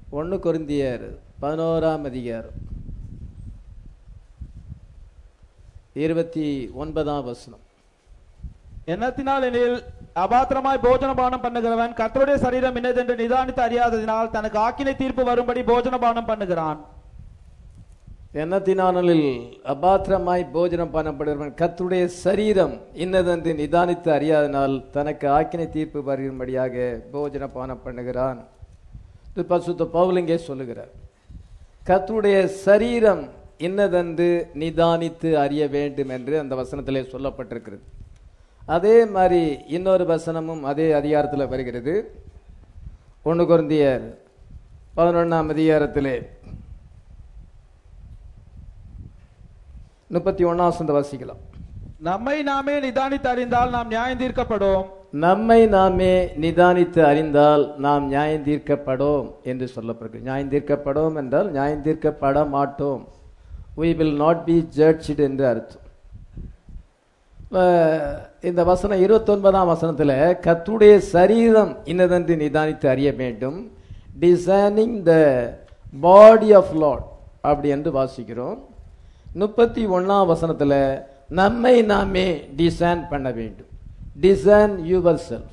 ஒன்று கொரிந்தியர் பதினோராம் அதிகாரம் இருபத்தி ஒன்பதாம் வசனம் எண்ணத்தினால் எனில் அபாத்திரமாய் போஜனபானம் பண்ணுகிறவன் கர்த்தருடைய சரீரம் இன்னதென்று நிதானித்து அறியாததினால் தனக்கு ஆக்கினை தீர்ப்பு வரும்படி போஜனபானம் பண்ணுகிறான் எண்ணத்தினானலில் அபாத்திரமாய் போஜனம் பண்ணப்படுகிறவன் கர்த்தருடைய சரீரம் இன்னதென்று நிதானித்து அறியாதனால் தனக்கு ஆக்கினை தீர்ப்பு வரும்படியாக போஜன பானம் பண்ணுகிறான் இது பசுத்த பவுலிங்கே சொல்லுகிறார் கர்த்தருடைய சரீரம் இன்னதென்று நிதானித்து அறிய வேண்டும் என்று அந்த வசனத்திலே சொல்லப்பட்டிருக்கிறது அதே மாதிரி இன்னொரு வசனமும் அதே அதிகாரத்தில் வருகிறது ஒன்று குருந்தியர் பதினொன்றாம் அதிகாரத்திலே முப்பத்தி ஒன்னாம் வாசிக்கலாம் நம்மை நாமே நிதானித்து அறிந்தால் நாம் நியாயம் தீர்க்கப்படும் நம்மை நாமே நிதானித்து அறிந்தால் நாம் நியாயம் தீர்க்கப்படோம் என்று சொல்லப்படுகிறது நியாயம் தீர்க்கப்படோம் என்றால் நியாயம் தீர்க்கப்பட மாட்டோம் we will not be judged என்று அர்த்தம் அஹ் இந்த வசனம் இருபத்தொன்பதாம் வசனத்துல கத்துடைய சரீரம் இன்னதென்று நிதானித்து அறிய வேண்டும் designing the body of Lord அப்படி என்று வாசிக்கிறோம் முப்பத்தி ஒண்ணாம் வசனத்துல நம்மை நாமே டிசைன் பண்ண வேண்டும் டிசைன் யுவர் செல்ஃப்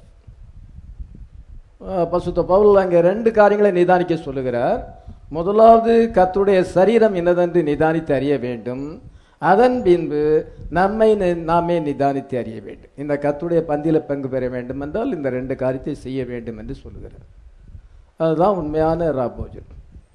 பசுத்த பவுல் அங்கே ரெண்டு காரியங்களை நிதானிக்க சொல்லுகிறார் முதலாவது கர்த்தருடைய சரீரம் என்னதென்று நிதானித்து அறிய வேண்டும் அதன் பின்பு நம்மை நி- நாமே நிதானித்து அறிய வேண்டும் இந்த கர்த்தருடைய பந்தியில பங்கு பெற வேண்டும் என்றால் இந்த ரெண்டு காரியத்தை செய்ய வேண்டும் என்று சொல்லுகிறார் அதுதான் உண்மையான ராபோஜன்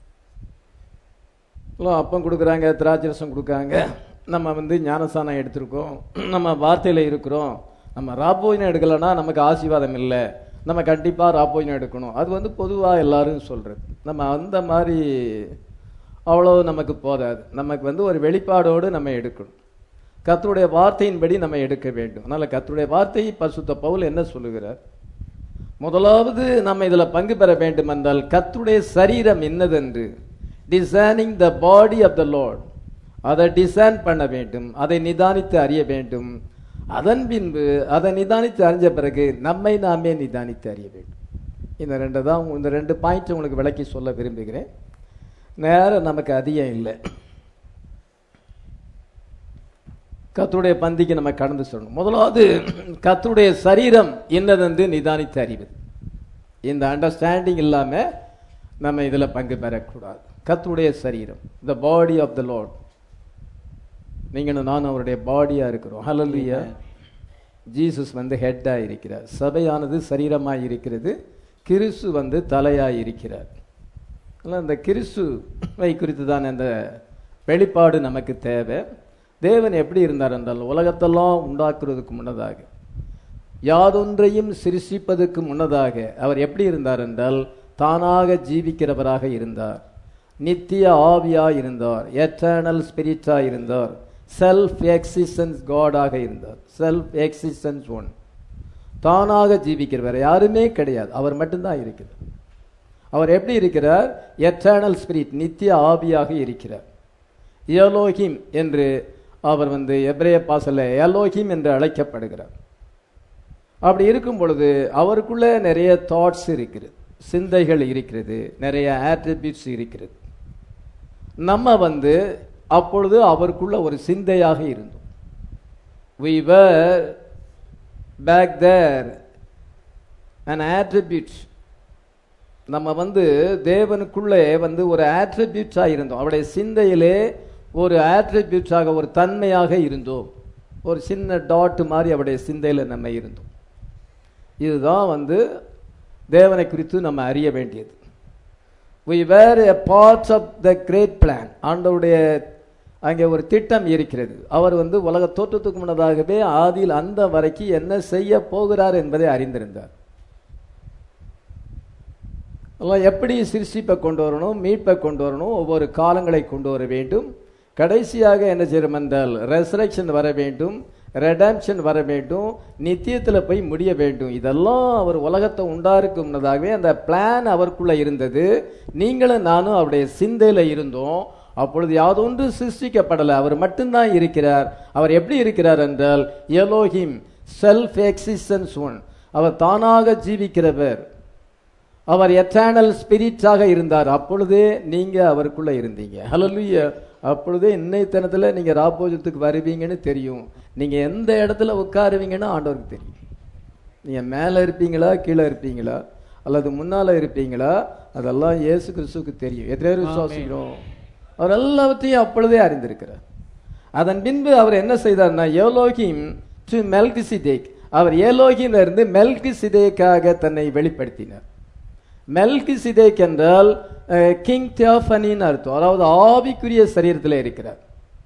எல்லாம் அப்பம் கொடுக்குறாங்க திராட்சை ரசம் கொடுக்குறாங்க நம்ம வந்து ஞானசானம் எடுத்திருக்கோம் நம்ம வார்த்தையில் இருக்கிறோம் நம்ம ராப்போஜனம் எடுக்கலைன்னா நமக்கு ஆசீர்வாதம் இல்லை நம்ம கண்டிப்பாக ராப்போஜனம் எடுக்கணும் அது வந்து பொதுவாக எல்லாரும் சொல்கிறது நம்ம அந்த மாதிரி அவ்வளோ நமக்கு போதாது நமக்கு வந்து ஒரு வெளிப்பாடோடு நம்ம எடுக்கணும் கர்த்தருடைய வார்த்தையின்படி நம்ம எடுக்க வேண்டும் அதனால் கர்த்தருடைய வார்த்தையை பரிசுத்த பவுல் என்ன சொல்லுகிறார் முதலாவது நம்ம இதுல பங்கு பெற வேண்டும் என்றால் கர்த்தருடைய சரீரம் என்னதென்று designing the body of the Lord அதை டிசைன் பண்ண வேண்டும் அதை நிதானித்து அறிய வேண்டும் அதன் பின்பு அதை நிதானித்து அறிஞ்ச பிறகு நம்மை நாமே நிதானித்து அறிய வேண்டும் இந்த ரெண்டு தான் இந்த ரெண்டு பாயிண்ட் உங்களுக்கு விளக்கி சொல்ல விரும்புகிறேன் நேரம் நமக்கு அதிகம் இல்லை கர்த்தருடைய பந்திக்கு நம்ம கடந்து சொல்லணும் முதலாவது கர்த்தருடைய சரீரம் என்னதென்று நிதானித்து அறிவது இந்த அண்டர்ஸ்டாண்டிங் இல்லாம நம்ம இதுல பங்கு பெறக்கூடாது கர்த்தருடைய சரீரம் த பாடி ஆஃப் த லார்ட் நீங்களும் நானும் அவருடைய பாடியா இருக்கிறோம் ஹalleluya ஜீசஸ் வந்து ஹெட்டா இருக்கிறார் சபையானது சரீரமாய் இருக்கிறது கிறிஸ்து வந்து தலையாய் இருக்கிறார் அதனால இந்த கிறிஸ்துவை குறித்து தான் அந்த வெளிப்பாடு நமக்கு தேவை தேவன் எப்படி இருந்தார் என்றால் உலகத்தெல்லாம் உண்டாக்குறதுக்கு முன்னதாக யாதொன்றையும் சிருஷிப்பதற்கு முன்னதாக அவர் எப்படி இருந்தார் என்றால் தானாக ஜீவிக்கிறவராக இருந்தார் நித்திய ஆவியா இருந்தார் எட்டர்னல் ஸ்பிரிட்டா இருந்தார் செல்ஃப் எக்ஸிஸ்டன்ஸ் காடாக இருந்தார் செல்ஃப் எக்ஸிஸ்டன்ஸ் ஒன் தானாக ஜீவிக்கிறவர் யாருமே கிடையாது அவர் மட்டும்தான் இருக்கிறார் அவர் எப்படி இருக்கிறார் எட்டர்னல் ஸ்பிரிட் நித்திய ஆவியாக இருக்கிறார் எலோஹிம் என்று அவர் வந்து எப்ரேய பாசல எலோஹிம் என்று அழைக்கப்படுகிறார் அப்படி இருக்கும் பொழுது அவருக்குள்ள நிறைய தாட்ஸ் இருக்கிறது சிந்தைகள் இருக்கிறது நிறைய ஆட்ரிபியூட்ஸ் இருக்கிறது நம்ம வந்து அப்பொழுது அவருக்குள்ள ஒரு சிந்தையாக இருந்தோம் we were back there an attribute நம்ம வந்து தேவனுக்குள்ளே வந்து ஒரு ஆட்ரிபியூட்ஸாக இருந்தோம் அவருடைய சிந்தையிலே ஒரு ஆட்ரிபியூட்ஸாக ஒரு தன்மையாக இருந்தோம் ஒரு சின்ன டாட் மாதிரி அவருடைய சிந்தையில் நம்ம இருந்தோம் இதுதான் வந்து தேவனை குறித்து நம்ம அறிய வேண்டியது we were a part of the great plan ஆண்டவருடைய அங்கே ஒரு திட்டம் இருக்கிறது அவர் வந்து உலக தோற்றத்துக்கு முன்னதாகவே ஆதியில் அந்த வரைக்கும் என்ன செய்ய போகிறார் என்பதை அறிந்திருந்தார் எல்லாம் எப்படி சிருஷ்டிப்பை கொண்டு வரணும் மீட்பை கொண்டு வரணும் ஒவ்வொரு காலங்களை கொண்டு வர வேண்டும் கடைசியாக என்ன செய்யணும் என்றால் ரெசரக்ஷன் வர வேண்டும் ரெடம்ஷன் வர வேண்டும் நித்தியத்தில் போய் முடிய வேண்டும் இதெல்லாம் அவர் உலகத்தை உண்டாருக்கு முன்னதாகவே அந்த பிளான் அவருக்குள்ள இருந்தது நீங்களும் நானும் அவருடைய சிந்தையில இருந்தோம் அப்பொழுது யாதொன்று சிருஷ்டிக்கப்படலை அவர் மட்டும்தான் இருக்கிறார் அவர் எப்படி இருக்கிறார் என்றால் எலோஹிம் செல்ஃப் எக்ஸிஸ்டன்ஸ் ஒன் அவர் தானாக ஜீவிக்கிறவர் அவர் எட்டர்னல் ஸ்பிரிட்டாக இருந்தார் அப்பொழுதே நீங்க அவருக்குள்ள இருந்தீங்க ஹalleluya அப்பொழுதே இன்னைத்தனத்துல நீங்க ராபோஜத்துக்கு வருவீங்கன்னு தெரியும் நீங்க எந்த இடத்துல உட்காருவீங்கன்னு ஆண்டவருக்கு தெரியும் நீங்க மேல இருப்பீங்களா கீழே இருப்பீங்களா அல்லது முன்னால இருப்பீங்களா அதெல்லாம் இயேசு கிறிஸ்துவுக்கு தெரியும் எத்தனை பேர் விசுவாசிக்கிறோம் அவர் எல்லாவற்றையும் அப்பொழுதே அறிந்திருக்கிறார் அதன் பின்பு அவர் என்ன செய்தார்னா ஏலோகிம் டு மெல்கி சிதேக் அவர் ஏலோகிம்ல இருந்து மெல்கி சிதேக்காக தன்னை வெளிப்படுத்தினார் மெல்கி சிதேக் என்றால் கிங் தியோஃபனின்னு அர்த்தம் அதாவது ஆவிக்குரிய சரீரத்தில் இருக்கிறார்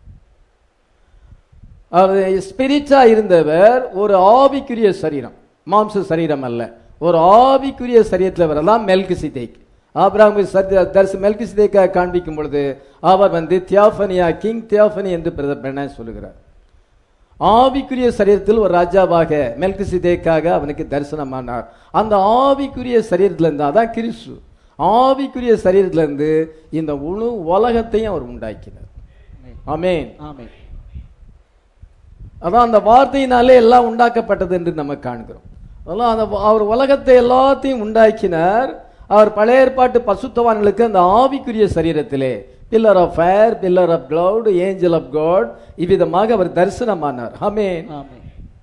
அவர் ஸ்பிரிட்டா இருந்தவர் ஒரு ஆவிக்குரிய சரீரம் மாம்ச சரீரம் அல்ல ஒரு ஆவிக்குரிய சரீரத்தில் வரலாம் மெல்கி சிதேக் ஆபிரகாம் தரிசி மெல்கி சிதேக்கா காண்பிக்கும் பொழுது அவர் வந்து தியோஃபனியா கிங் தியோஃபனி என்று பிரதமர் சொல்லுகிறார் ஆவிக்குரிய சரீரத்தில் ஒரு ராஜாவாக மெல்கி சிதேக்காக அவனுக்கு தரிசனமானார் அந்த ஆவிக்குரிய சரீரத்துல இருந்து அதான் கிறிஸ்து ஆவிக்குரிய சரீரத்துல இருந்து இந்த முழு உலகத்தையும் அவர் உண்டாக்கினார் ஆமென் ஆமென் அதான் அந்த வார்த்தையினாலே எல்லாம் உண்டாக்கப்பட்டது என்று நம்ம காண்கிறோம் அதெல்லாம் அந்த அவர் உலகத்தை எல்லாத்தையும் உண்டாக்கினார் அவர் பழைய ஏற்பாட்டு பசுத்தவான்களுக்கு அந்த ஆவிக்குரிய சரீரத்திலே pillar of fire pillar of cloud angel of God இவ்விதமாக அவர் தரிசனமானார் ஆமென் ஆமென்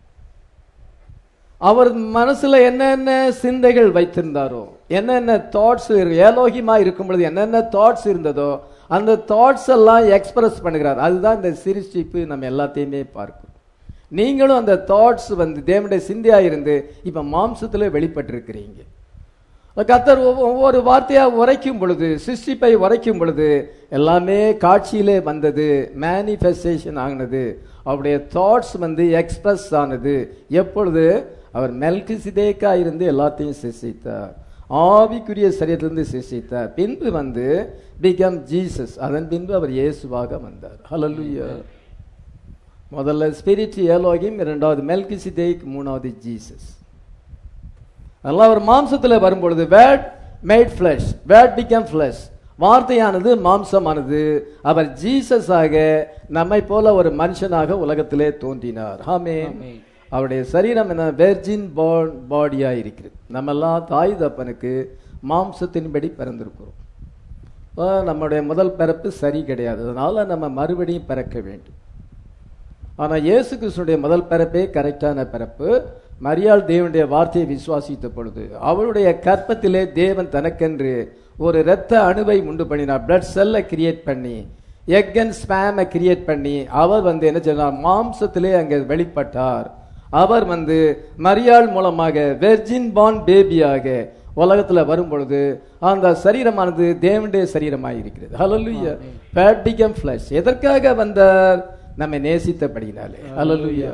அவர் மனசுல என்னென்ன சிந்தைகள் வைத்திருந்தாரோ என்னென்ன தாட்ஸ் ஏலோகியமா இருக்கும் பொழுது என்னென்ன தாட்ஸ் இருந்ததோ அந்த தாட்ஸ் எல்லாம் எக்ஸ்பிரஸ் பண்ணுகிறார் அதுதான் இந்த சிரிச்சிப்பு நம்ம எல்லாத்தையுமே பார்க்கிறோம் நீங்களும் அந்த தாட்ஸ் வந்து தேவனுடைய சிந்தையா இருந்து இப்ப மாம்சத்துல வெளிப்பட்டிருக்கிறீங்க கத்தர் ஒவ்வொ- ஒவ்வொரு வார்த்தையா உரைக்கும் பொழுது சிருஷ்டிப்பை உரைக்கும் பொழுது எல்லாமே காட்சியிலே வந்தது மேனிஃபெஸ்டேஷன் ஆனது அவருடைய தாட்ஸ் வந்து எக்ஸ்பிரஸ் ஆனது எப்பொழுது அவர் மெல்கி சிதேக்கா இருந்து எல்லாத்தையும் சிருஷ்டித்தார் ஆவிக்குரிய சரீரத்திலிருந்து சிருஷ்டித்தார் பின்பு வந்து பிகம் ஜீசஸ் அதன் பின்பு அவர் இயேசுவாக வந்தார் ஹalleluya முதல்ல ஸ்பிரிட் ஏலோகிம் இரண்டாவது மெல்கி சிதேக் மூணாவது ஜீசஸ் அதெல்லாம் அவர் மாம்சத்துல வரும்பொழுது word made flesh word become flesh வார்த்தையானது மாம்சமானது அவர் ஜீசஸ் ஆக நம்மை போல ஒரு மனுஷனாக உலகத்திலே தோன்றினார் ஆமென் ஆமென். அவருடைய சரீரம் என்ன வெர்ஜின் பார்ன் பாடியா இருக்கிறது நம்மெல்லாம் தாய் தப்பனுக்கு மாம்சத்தின்படி பிறந்திருக்கிறோம் அஹ் நம்முடைய முதல் பிறப்பு சரி கிடையாது அதனால நம்ம மறுபடியும் பிறக்க வேண்டும் ஆனா இயேசு கிறிஸ்துடைய முதல் பிறப்பே கரெக்டான பிறப்பு மரியாள் தேவனுடைய வார்த்தையை விசுவாசித்த பொழுது அவளுடைய கற்பத்திலே தேவன் தனக்கென்று ஒரு இரத்த அணுவை உண்டு பண்ணினார் பிளட் செல்லை கிரியேட் பண்ணி எக் அண்ட் ஸ்பேமை கிரியேட் பண்ணி அவர் வந்து என்ன சொன்னார் மாம்சத்திலே அங்கே வெளிப்பட்டார் அவர் வந்து மரியாள் மூலமாக வெர்ஜின் பான் பேபியாக உலகத்துல வரும் பொழுது அந்த சரீரமானது தேவனுடைய சரீரமாய் இருக்கிறது ஹalleluya fat became flesh எதற்காக வந்தார் நம்மை நேசித்தபடியினாலே ஹalleluya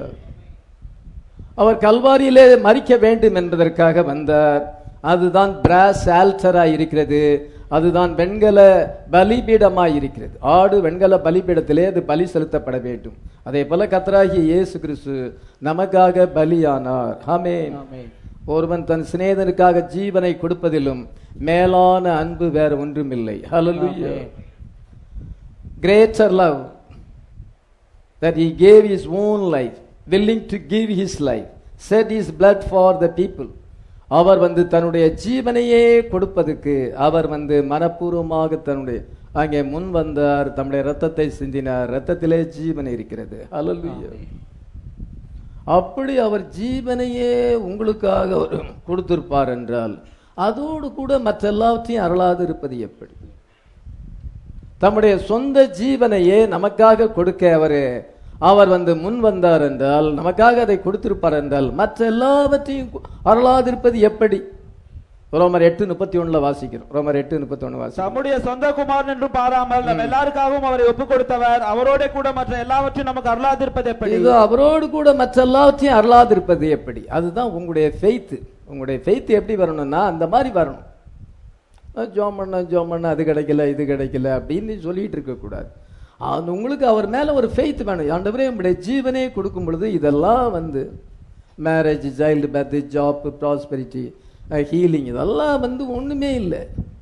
அவர் கல்வாரியிலே மறிக்க வேண்டும் என்பதற்காக வந்தார் அதுதான் பிராஸ் ஆல்டரா இருக்கிறது அதுதான் வெண்கல பலிபீடமாய் இருக்கிறது ஆடு வெண்கல பலிபீடத்திலே அது பலி செலுத்தப்பட வேண்டும் அதே போல கத்தராகிய இயேசு கிறிஸ்து நமக்காக பலியானார் ஆமென் ஆமென் ஒருவன் தன் சிநேகனுக்காக ஜீவனை கொடுப்பதிலும் மேலான அன்பு வேற ஒன்றுமில்லை ஹalleluya ஆமென். greater love that he gave his own life willing to give his life shed his blood for the people அவர் வந்து தன்னுடைய ஜீவனையே கொடுப்பதற்கு அவர் வந்து மனப்பூர்வமாக தன்னுடைய அங்கே முன் வந்தார் தம்முடைய ரத்தத்தை சிந்தினார் ரத்தத்திலே ஜீவன் இருக்கிறது ஹalleluya அப்படி அவர் ஜீவனையே உங்களுக்காக அவர் கொடுத்திருப்பார் என்றால் அதோடு கூட மற்ற எல்லாவற்றையும் அருளாது இருப்பது எப்படி தம்முடைய சொந்த ஜீவனையே நமக்காக கொடுக்க அவரு அவர் வந்து முன் வந்தார் என்றால் நமக்காக அதை கொடுத்திருப்பார் என்றால் மற்ற எல்லாவற்றையும் கு- அருளாதிருப்பது எப்படி ரோமர் எட்டு முப்பத்தி ஒண்ணுல வாசிக்கிறோம் ரோமர் எட்டு முப்பத்தி ஒண்ணு வாசிக்கிறோம் தம்முடைய சொந்த குமாரன் என்று பாராமல் நம்ம எல்லாருக்காகவும் அவரை ஒப்பு கொடுத்தவர் அவரோட கூட மற்ற எல்லாவற்றையும் நமக்கு அருளாதிருப்பது எப்படி இது அவரோடு கூட மற்ற எல்லாவற்றையும் அருளாதிருப்பது எப்படி அதுதான் உங்களுடைய ஃபெய்த் உங்களுடைய ஃபெய்த் எப்படி வரணும்னா அந்த மாதிரி வரணும் ஜோம் பண்ண ஜோம் பண்ண அது கிடைக்கல இது கிடைக்கல அப்படின்னு சொல்லிட்டு இருக்கக்கூடாது அது உங்களுக்கு அவர் மேல ஒரு ஃபெய்த் வேணும் ஆண்டவரே உங்களுடைய ஜீவனே கொடுக்கும் பொழுது இதெல்லாம் வந்து marriage child birth job prosperity healing இதெல்லாம் வந்து ஒண்ணுமே இல்லை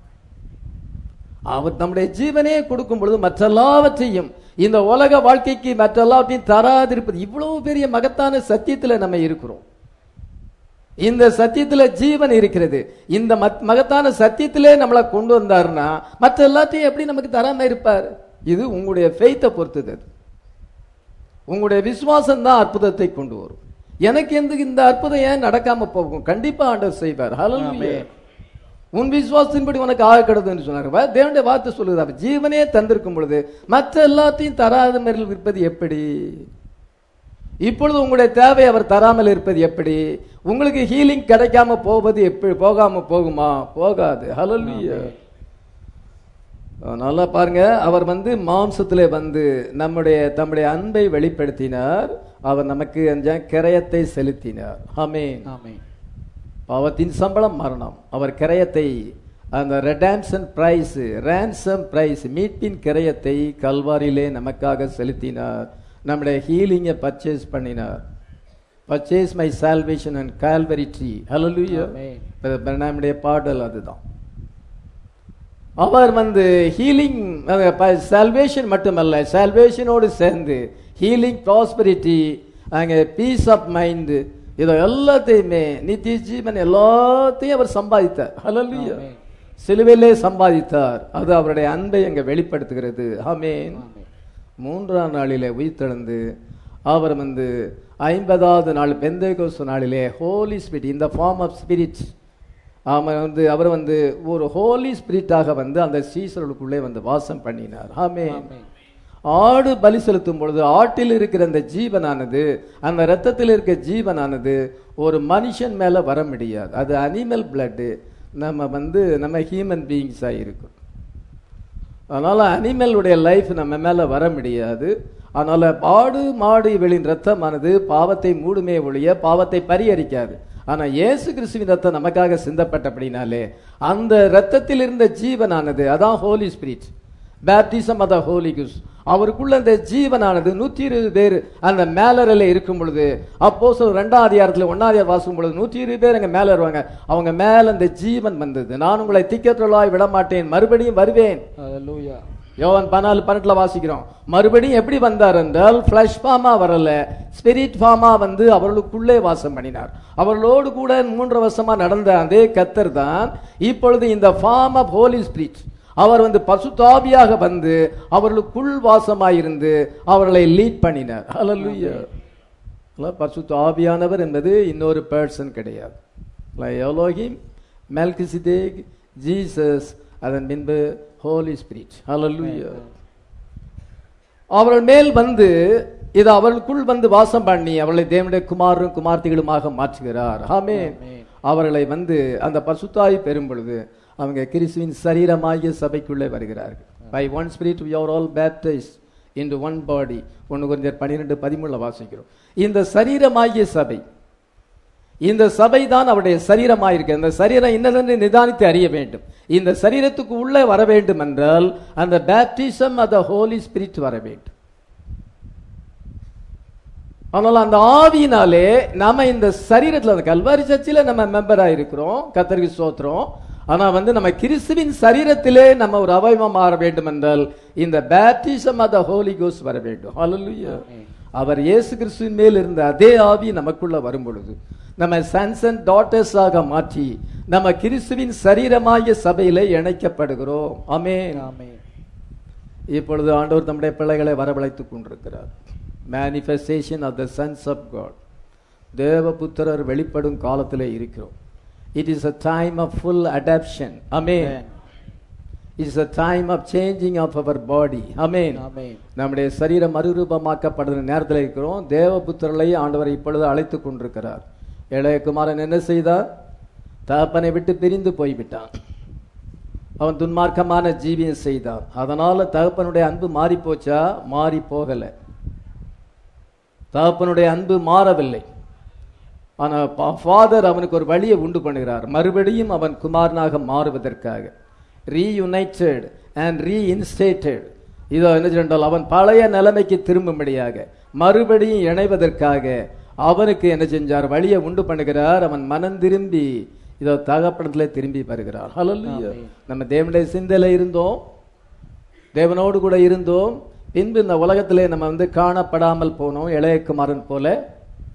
அவர் நம்முடைய ஜீவனே கொடுக்கும் பொழுது மற்ற எல்லாவற்றையும் இந்த உலக வாழ்க்கைக்கு மற்ற எல்லாவற்றையும் தராதிருப்பது இவ்வளவு பெரிய மகத்தான சத்தியத்துல நம்ம இருக்கிறோம் இந்த சத்தியத்துல ஜீவன் இருக்கிறது இந்த மத்- மகத்தான சத்தியத்திலே நம்மளை கொண்டு வந்தாருன்னா மற்ற எல்லாத்தையும் எப்படி நமக்கு தராம இருப்பார் இது உங்களுடைய ஃபெய்த்தை பொறுத்தது அது. உங்களுடைய விசுவாசம் தான் அற்புதத்தை கொண்டு வரும் எனக்கு எந்த இந்த அற்புதம் ஏன் நடக்காம போகும் கண்டிப்பா ஆண்டவர் செய்வார் ஹalleluya உன் விசுவாசத்தின்படி உனக்கு ஆக கிடதுன்னு சொன்னார் வா- தேவனுடைய வார்த்தை சொல்லுது அப்ப ஜீவனே தந்திருக்கும் பொழுது மற்ற எல்லாத்தையும் தராத மாதிரி இருப்பது எப்படி இப்பொழுது உங்களுடைய தேவை அவர் தராமல் இருப்பது எப்படி உங்களுக்கு ஹீலிங் கிடைக்காம போவது எப்படி போகாம போகுமா போகாது ஹalleluya நல்லா பாருங்க அவர் வந்து மாம்சத்திலே வந்து நம்முடைய தம்முடைய அன்பை வெளிப்படுத்தினார் அவர் நமக்கு அந்த கிரயத்தை செலுத்தினார் ஆமென் ஆமென் பாவத்தின் சம்பளம் மரணம் அவர் கிரயத்தை அந்த ரெடாம்சன் பிரைஸ் ரேன்சம் பிரைஸ் மீட்பின் கிரயத்தை கல்வாரியிலே நமக்காக செலுத்தினார் நம்முடைய ஹீலிங்கை பர்ச்சேஸ் பண்ணினார் purchase my salvation and Calvary tree ஹalleluya Amen. நம்முடைய பாடல் அதுதான் அவர் வந்து ஹீலிங் சால்வேஷன் மட்டுமல்ல சால்வேஷனோடு சேர்ந்து ஹீலிங் ப்ராஸ்பரிட்டி அங்கே பீஸ் ஆஃப் மைண்ட் இதை எல்லாத்தையுமே நித்திய ஜீவன் எல்லாத்தையும் அவர் சம்பாதித்தார் ஹalleluya Amen. சிலுவையிலே சம்பாதித்தார் அது அவருடைய அன்பை அங்கே வெளிப்படுத்துகிறது ஆமென் ஆமென். மூன்றாம் நாளிலே உயிர்த்தெழுந்து அவர் வந்து ஐம்பதாவது நாள் பெந்தேகோஸ் நாளிலே ஹோலி ஸ்பிரிட் இந்த ஃபார்ம் ஆஃப் ஸ்பிரிட் அவன் வந்து அவர் வந்து ஒரு ஹோலி ஸ்பிரிட்டாக வந்து அந்த சீசர்களுக்குள்ளே வந்து வாசம் பண்ணினார் ஆமென் ஆமென். ஆடு பலி செலுத்தும் பொழுது ஆட்டில் இருக்கிற அந்த ஜீவனானது அந்த இரத்தத்தில் இருக்க ஜீவனானது ஒரு மனுஷன் மேல வர முடியாது அது அனிமல் பிளட்டு நம்ம வந்து நம்ம ஹியூமன் பீயிங்ஸாக இருக்கும் அதனால அனிமலுடைய லைஃப் நம்ம மேல வர முடியாது அதனால ஆடு மாடு இவளின் ரத்தமானது பாவத்தை மூடுமே ஒழிய பாவத்தை பரிகரிக்காது ஆனா இயேசு கிறிஸ்துவின் ரத்தம் நமக்காக சிந்தப்பட்டபடினாலே அந்த ரத்தத்தில் இருந்த ஜீவனானது அதான் ஹோலி ஸ்பிரிட் பேப்டிசம் அத ஹோலி குஸ் அவருக்குள்ள அந்த ஜீவனானது நூற்றி இருபது பேர் அந்த மேலறையில் இருக்கும் பொழுது அப்போ சொல் ரெண்டாம் அதிகாரத்தில் ஒன்னாம் அதிகாரம் வாசிக்கும் பொழுது நூற்றி இருபது பேர் அங்க மேல வருவாங்க அவங்க மேல அந்த ஜீவன் வந்தது நான் உங்களை திக்கற்றலாய் விட மாட்டேன் மறுபடியும் வருவேன் Hallelujah. யோவான் பதினாலு பன்னெண்டுல வாசிக்கிறோம் மறுபடியும் எப்படி வந்தார் என்றால் ஃபிளஷ் ஃபார்மா வரல ஸ்பிரிட் ஃபார்மா வந்து அவர்களுக்குள்ளே வாசம் பண்ணினார் அவர்களோடு கூட மூன்று வருஷமா நடந்த அதே கத்தர் தான் இப்பொழுது இந்த ஃபார்ம் ஆஃப் ஹோலி ஸ்பிரிட் அவர் வந்து பசுதாபியாக வந்து அவர்களுக்குள் வாசமாயிருந்து அவர்களை லீட் பண்ணினார் ஹalleluya பசுத்த ஆவியானவர் என்பது இன்னொரு பர்சன் கிடையாது எவ்வளோகிம் மெல்கிசிதேக் ஜீசஸ் அதன் பின்பு ஹோலி ஸ்பிரிட் ஹalleluya அவர்கள் மேல் வந்து இது அவர்களுக்குள் வந்து வாசம் பண்ணி அவர்களை தேவனுடைய குமாரும் குமார்த்திகளுமாக மாற்றுகிறார் ஆமென் Amen. அவர்களை வந்து அந்த பசுத்தாய் பெறும் பொழுது அவங்க கிறிஸ்துவின் சரீரமாகிய சபைக்குள்ளே வருகிறார்கள் by one spirit we are all baptized into one body ஒன்று கொஞ்சம் பன்னிரெண்டு பதிமூணுல வாசிக்கிறோம் இந்த சரீரமாகிய சபை இந்த சபை தான் அவருடைய சரீரமாயிருக்கு அந்த சரீரம் இன்னதென்று நிதானித்து அறிய வேண்டும் இந்த சரீரத்துக்கு உள்ளே வர வேண்டும் என்றால் அந்த பேப்டிசம் அந்த ஹோலி ஸ்பிரிட் வர வேண்டும் ஆனால் அந்த ஆவியினாலே நாம இந்த சரீரத்துல அந்த கல்வாரி சர்ச்சில் நம்ம மெம்பரா இருக்கிறோம் கத்தருக்கு சோத்திரம் ஆனா வந்து நம்ம கிறிஸ்துவின் சரீரத்திலே நம்ம ஒரு அவயவம் மாற வேண்டும் என்றால் இந்த பேப்டிசம் ஆஃப் த ஹோலி கோஸ் வர வேண்டும் ஹalleluya அவர் இயேசு கிறிஸ்துவின் மேல் இருந்த அதே ஆவி நமக்குள்ள வரும் பொழுது நம்ம சன்ஸ் அண்ட் டாட்டர்ஸ் ஆக மாற்றி நம்ம கிறிஸ்துவின் சரீரமாகிய சபையில இணைக்கப்படுகிறோம் ஆமென் ஆமென். இப்பொழுது ஆண்டவர் தம்முடைய பிள்ளைகளை வரவழைத்துக் கொண்டிருக்கிறார் manifestation of the sons of God தேவபுத்திரர் வெளிப்படும் காலத்திலே இருக்கிறோம் it is a time of full adoption அமேன் Amen. It's a time of changing of our body அமேன் ஆமென். நம்முடைய சரீரம் மறுரூபமாக்கப்படுற நேரத்தில் இருக்கிறோம் தேவபுத்திரர்களை ஆண்டவர் இப்பொழுது அழைத்துக் கொண்டிருக்கிறார் இளையகுமாரன் என்ன செய்தார் தகப்பனை விட்டு பிரிந்து போய்விட்டான் அவன் துன்மார்க்கமான ஜீவியம் செய்தான் அதனால தகப்பனுடைய அன்பு மாறி போச்சா மாறி போகல தகப்பனுடைய அன்பு மாறவில்லை ஆனா ஃபாதர் அவனுக்கு ஒரு வழியை உண்டு பண்ணுகிறார் மறுபடியும் அவன் குமாரனாக மாறுவதற்காக ரீயுனைட்டட் அண்ட் ரீஇன்ஸ்டேட்டட் இதோ என்ன சொன்னால் அவன் பழைய நிலைமைக்கு திரும்பும்படியாக மறுபடியும் இணைவதற்காக அவனுக்கு என்ன செஞ்சார் வழியை உண்டு பண்ணுகிறார் அவன் மனம் திரும்பி இதோ தகப்படத்துல திரும்பி வருகிறார் ஹalleluya ஆமென். நம்ம தேவனுடைய சிந்தையில இருந்தோம் தேவனோடு கூட இருந்தோம் பின்பு இந்த உலகத்திலே நம்ம வந்து காணப்படாமல் போனோம் இளையகுமாரன் போல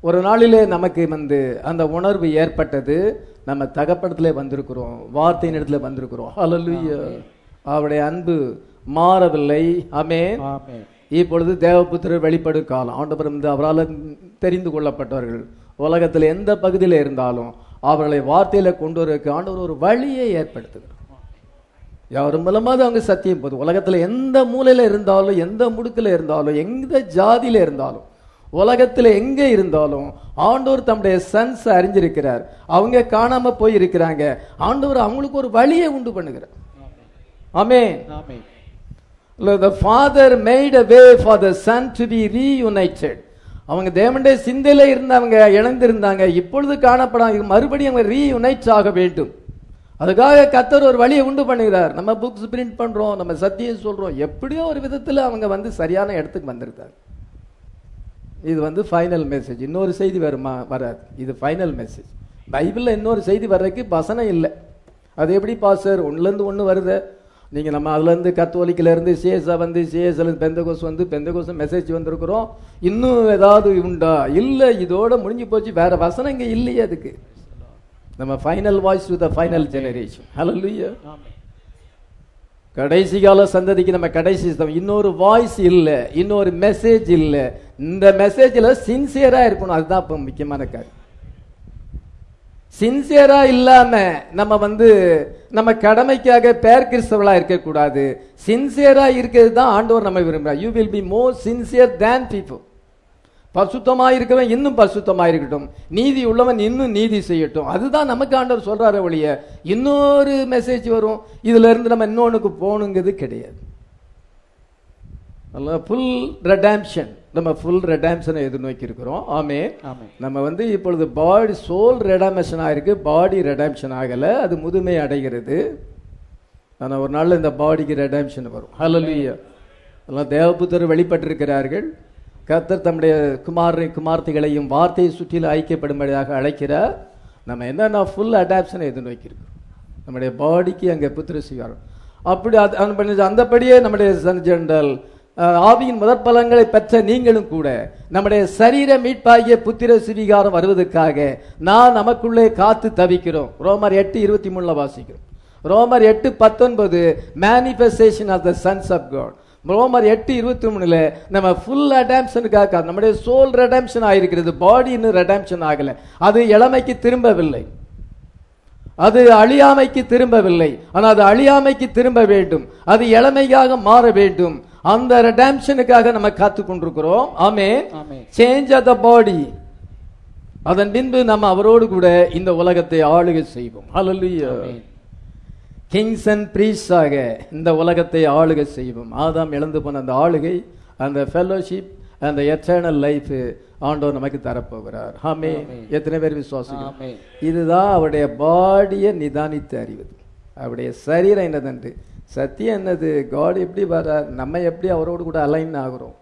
ஒரு நாளிலே நமக்கு வந்து அந்த உணர்வு ஏற்பட்டது நம்ம தகப்படத்திலே வந்திருக்கிறோம் வார்த்தையின் இடத்துல வந்திருக்கிறோம் ஹalleluya அவருடைய அன்பு மாறவில்லை ஆமென் ஆமென் இப்பொழுது தேவபுத்திரர் வெளிப்படும் காலம் ஆண்டவர் வந்து அவரால் தெரிந்து கொள்ளப்பட்டவர்கள் உலகத்தில் எந்த பகுதியில் இருந்தாலும் அவர்களை வார்த்தையில கொண்டு வரக்கு ஆண்டவர் ஒரு வழியை ஏற்படுத்துகிறார் யார் மூலமாக அவங்க சத்தியம் போதும் உலகத்துல எந்த மூலையில இருந்தாலும் எந்த முடுக்கில் இருந்தாலும் எந்த ஜாதியில இருந்தாலும் உலகத்துல எங்க இருந்தாலும் ஆண்டவர் தம்முடைய சன்ஸ் அறிஞ்சிருக்கிறார் அவங்க காணாம போய் இருக்கிறாங்க ஆண்டவர் அவங்களுக்கு ஒரு வழியை உண்டு பண்ணுகிறார் ஆமென் ஆமென் the father made a way for the son to be reunited அவங்க தேவனுடைய சிந்தையில இருந்தவங்க இழந்திருந்தாங்க இப்பொழுது காணப்படாங்க மறுபடியும் அவங்க ரீயுனைட் ஆக வேண்டும் அதுக்காக கத்தர் ஒரு வழியை உண்டு பண்ணுகிறார் நம்ம புக்ஸ் பிரிண்ட் பண்றோம் நம்ம சத்தியம் சொல்றோம் எப்படியோ ஒரு விதத்துல அவங்க வந்து சரியான இடத்துக்கு வந்திருக்காங்க இது வந்து ஃபைனல் மெசேஜ் இன்னொரு செய்தி வருமா வராது இது ஃபைனல் மெசேஜ் பைபிளில் இன்னொரு செய்தி வர்றதுக்கு வசனம் இல்லை அது எப்படி பாசர் ஒன்றுலேருந்து ஒன்று வருது நீங்கள் நம்ம அதுலேருந்து கத்தோலிக்கிலேருந்து சிஎஸ்ஆ வந்து சிஎஸ்எல் பெந்தகோஸ் வந்து பெந்தகோஸ் மெசேஜ் வந்திருக்கிறோம் இன்னும் ஏதாவது உண்டா இல்லை இதோட முடிஞ்சு போச்சு வேற வசனம் இங்கே இல்லையே அதுக்கு நம்ம final voice to the final generation ஹalleluya ஆமென் கடைசி கால சந்ததிக்கு நம்ம கடைசி சந்ததி. இன்னொரு வாய்ஸ் இல்ல இன்னொரு மெசேஜ் இல்ல இந்த மெசேஜ்ல சின்சியரா இருக்கணும் அதுதான் இப்ப முக்கியமான காரியம் சின்சியரா இல்லாம நம்ம வந்து நம்ம கடமைக்காக பேர் கிறிஸ்தவளா இருக்கக்கூடாது சின்சியரா இருக்கிறது தான் ஆண்டவர் நம்ம விரும்புறார் you will be more sincere than people பரிசுத்தமா இருக்கிறவன் இன்னும் பரிசுத்தமா இருக்கட்டும் நீதி உள்ளவன் இன்னும் நீதி செய்யட்டும் அதுதான் நமக்கு ஆண்டவர் சொல்றாரு ஒழிய இன்னொரு மெசேஜ் வரும் இதுல இருந்து நம்ம இன்னொன்னுக்கு போகணுங்கிறது கிடையாது ஃபுல் ரெடாம்ஷன் நம்ம ஃபுல் ரெடாம்ஷனை எதிர்நோக்கி இருக்கிறோம் ஆமே ஆமென் நம்ம வந்து இப்பொழுது பாடி சோல் ரெடாமேஷன் ஆயிருக்கு பாடி ரெடாம்ஷன் ஆகல அது முதுமை அடைகிறது ஆனா ஒரு நாள்ல இந்த பாடிக்கு ரெடாம்ஷன் வரும் ஹalleluya எல்லாம் தேவபுத்தர் வெளிப்பட்டிருக்கிறார்கள் கர்த்தர் தம்முடைய குமார குமார்த்திகளையும் வார்த்தையை சுற்றிலும் ஐக்கியப்படும்படியாக அழைக்கிறார் நம்ம என்னன்னா ஃபுல் அடாப்ஷனை எதிர்நோக்கியிருக்கிறோம் நம்முடைய பாடிக்கு அங்கே புத்திர செய்வார் அப்படி அது அந்த பண்ணி- அந்தபடியே நம்முடைய ஜென்ரல் ஆவியின் முதற் பலன்களை பெற்ற நீங்களும் கூட நம்முடைய சரீர மீட்பாகிய புத்திர சிவிகாரம் வருவதற்காக நான் நமக்குள்ளே காத்து தவிக்கிறோம் ரோமர் எட்டு இருபத்தி மூணுல வாசிக்கிறோம் ரோமர் எட்டு பத்தொன்பது manifestation of the sons of God ரோமர் எட்டு இருபத்தி மூணுல நம்ம ஃபுல் ரெடாம்ஷனுக்காக நம்முடைய சோல் ரெடாம்ஷன் ஆயிருக்கிறது பாடி இன்னும் ரெடாம்ஷன் ஆகல அது இளமைக்கு திரும்பவில்லை அது அழியாமைக்கு திரும்பவில்லை ஆனால் அது அழியாமைக்கு திரும்ப வேண்டும் அது இளமையாக மாற வேண்டும் அந்த ரெடாம்ஷனுக்காக நம்ம காத்து கொண்டிருக்கிறோம் ஆமே ஆமென் சேஞ்ச் ஆஃப் த பாடி அதன் பின்பு நம்ம அவரோடு கூட இந்த உலகத்தை ஆளுகை செய்வோம் ஹalleluya ஆமென் கிங்ஸ் அண்ட் பிரீஸாக இந்த உலகத்தை ஆளுகை செய்வோம் ஆதாம் இழந்து போன அந்த ஆளுகை அந்த ஃபெலோஷிப் அந்த எட்டர்னல் லைஃப் ஆண்டவர் நமக்கு தரப்போகிறார் ஆமே ஆமென். எத்தனை பேர் விசுவாசிக்கிறோம் ஆமென் இதுதான் அவருடைய பாடியை நிதானித்து அறிவது அவருடைய சரீரம் என்னதென்று சத்தியம் என்னது காட் எப்படி வர்றார் நம்ம எப்படி அவரோடு கூட அலைன் ஆகுறோம்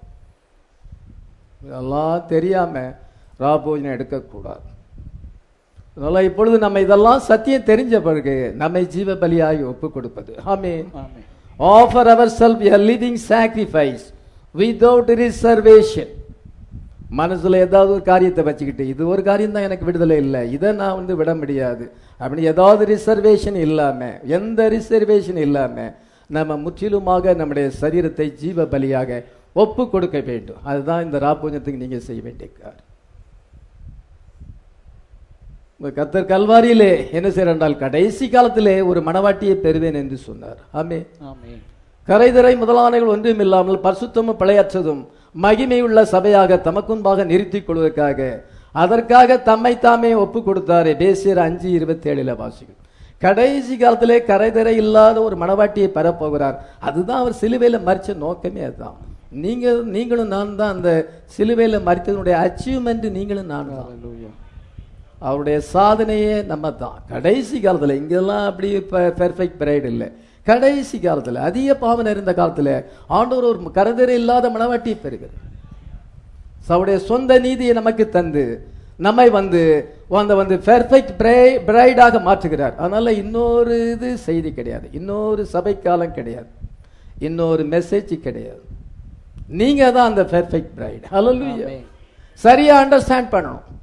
இதெல்லாம் தெரியாம ராபோஜனம் எடுக்கக்கூடாது அதனால இப்பொழுது நம்ம இதெல்லாம் சத்தியம் தெரிஞ்ச பிறகு நம்மை ஜீவ பலியாய் ஒப்பு கொடுப்பது ஆமே ஆமென் offer our self a living sacrifice without reservation மனசுல ஏதாவது ஒரு காரியத்தை வச்சுக்கிட்டு இது ஒரு காரியம் தான் எனக்கு விடுதலை இல்லை இதை நான் வந்து விட முடியாது அப்படி ஏதாவது ரிசர்வேஷன் இல்லாம எந்த ரிசர்வேஷன் இல்லாம நம்ம முற்றிலுமாக நம்முடைய சரீரத்தை ஜீவ பலியாக ஒப்பு கொடுக்க வேண்டும் அதுதான் இந்த ராப்பூஜத்துக்கு நீங்க செய்ய வேண்டிய காரியம் உங்க கத்தர் கல்வாரியிலே என்ன செய்யறால் கடைசி காலத்திலே ஒரு மணவாட்டியை பெறுவேன் என்று சொன்னார் ஆமே ஆமென் கரைதரை முதலானைகள் ஒன்றும் இல்லாமல் பரிசுத்தமும் பிழையற்றதும் மகிமையுள்ள சபையாக தமக்குன்பாக நிறுத்திக் கொள்வதற்காக அதற்காக தம்மை தாமே ஒப்பு கொடுத்தாரே பேசியர் அஞ்சு இருபத்தி ஏழுல வாசிக்கும் கடைசி காலத்திலே கரைதரை இல்லாத ஒரு மணவாட்டியை பெறப்போகிறார் அதுதான் அவர் சிலுவையில மறிச்ச நோக்கமே அதுதான் நீங்க நீங்களும் நான் தான் அந்த சிலுவையில மறித்ததனுடைய அச்சீவ்மெண்ட் நீங்களும் நான் தான் ஹalleluya அவருடைய சாதனையே நம்ம தான் கடைசி காலத்துல இங்கெல்லாம் அப்படி பெர்ஃபெக்ட் பிரைட் இல்லை கடைசி காலத்துல அதிக பாவம் இருந்த காலத்துல ஆண்டவர் ஒரு கரதரை இல்லாத மனவாட்டியை பெறுகிறார் So, அவருடைய சொந்த நீதியை நமக்கு தந்து நம்மை வந்து அந்த வந்து பெர்ஃபெக்ட் பிரைடாக மாற்றுகிறார் அதனால இன்னொரு இது செய்தி கிடையாது இன்னொரு சபை காலம் கிடையாது இன்னொரு மெசேஜ் கிடையாது நீங்க தான் அந்த பெர்ஃபெக்ட் பிரைட் ஹalleluya Amen. சரியா அண்டர்ஸ்டாண்ட் பண்ணணும்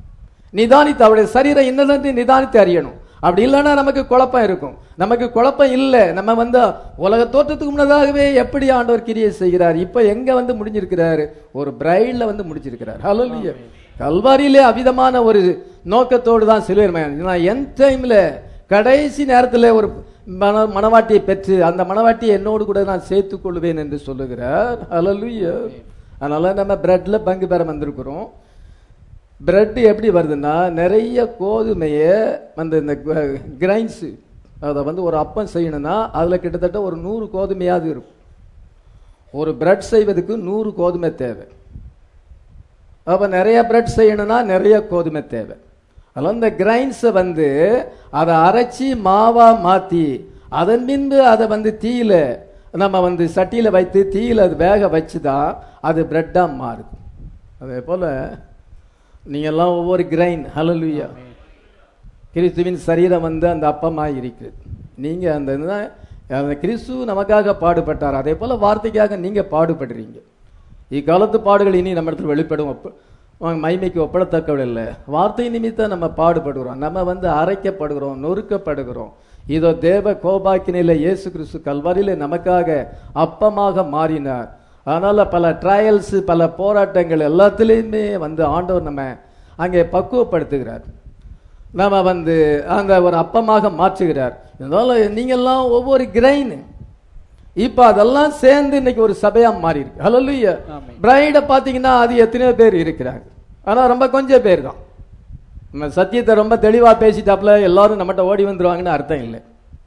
நிதானித்து அவருடைய சரீரம் என்னதென்று நிதானித்து அறியணும் அப்படி இல்லைன்னா நமக்கு குழப்பம் இருக்கும் நமக்கு குழப்பம் இல்லை நம்ம வந்து உலக தோற்றத்துக்கு முன்னதாகவே எப்படி ஆண்டவர் கிரியை செய்கிறார் இப்ப எங்க வந்து முடிஞ்சிருக்கிறார் ஒரு பிரைட்ல வந்து முடிஞ்சிருக்கிறார் ஹalleluya கல்வாரியிலே அவிதமான ஒரு நோக்கத்தோடு தான் சிலுவை நான் என் டைம்ல கடைசி நேரத்துல ஒரு மன மனவாட்டியை பெற்று அந்த மனவாட்டியை என்னோடு கூட நான் சேர்த்துக் கொள்வேன் என்று சொல்லுகிறார் ஹalleluya அதனால நம்ம பிரெட்ல பங்கு பெற வந்திருக்கிறோம் பிரெட் எப்படி வருதுன்னா நிறைய கோதுமையை அந்த இந்த கிரைன்ஸ் அதை வந்து ஒரு அப்பம் செய்யணும்னா அதில் கிட்டத்தட்ட ஒரு நூறு கோதுமையாவது இருக்கும் ஒரு பிரெட் செய்வதுக்கு நூறு கோதுமை தேவை அப்போ நிறைய பிரெட் செய்யணும்னா நிறைய கோதுமை தேவை அதில் இந்த கிரைன்ஸை வந்து அதை அரைச்சி மாவா மாற்றி அதன் பின்பு அதை வந்து தீயில நம்ம வந்து சட்டியில் வைத்து தீயில அது வேக வச்சு தான் அது பிரெட்டாக மாறுது அதே போல் நீங்கெல்லாம் ஒவ்வொரு கிரைன் ஹலலுயா கிறிஸ்துவின் சரீரம் வந்து அந்த அப்பமாக இருக்குது நீங்க அந்த இதுதான் அந்த கிறிஸ்து நமக்காக பாடுபட்டார் அதே போல வார்த்தைக்காக நீங்க பாடுபடுறீங்க இக்காலத்து பாடுகள் இனி நம்ம இடத்துல வெளிப்படும் ஒப்ப மைமைக்கு ஒப்படத்தக்கவள் இல்லை வார்த்தை நிமித்தம் நம்ம பாடுபடுகிறோம் நம்ம வந்து அரைக்கப்படுகிறோம் நொறுக்கப்படுகிறோம் இதோ தேவ கோபாக்கினில இயேசு கிறிஸ்து கல்வாரியில நமக்காக அப்பமாக மாறினார் அதனால பல ட்ரையல்ஸ் பல போராட்டங்கள் எல்லாத்துலேயுமே வந்து ஆண்டவர் நம்ம அங்கே பக்குவப்படுத்துகிறார் நம்ம வந்து அந்த ஒரு அப்பமாக மாற்றுகிறார் இதனால நீங்கெல்லாம் ஒவ்வொரு கிரைன் இப்ப அதெல்லாம் சேர்ந்து இன்னைக்கு ஒரு சபையா மாறி இருக்கு ஹalleluya ஆமென். பிரைட பாத்தீங்கன்னா அது எத்தனையோ பேர் இருக்கிறாங்க ஆனா ரொம்ப கொஞ்சம் பேர் தான் நம்ம சத்தியத்தை ரொம்ப தெளிவா பேசிட்டாப்ல எல்லாரும் நம்மகிட்ட ஓடி வந்துருவாங்கன்னு அர்த்தம் இல்லை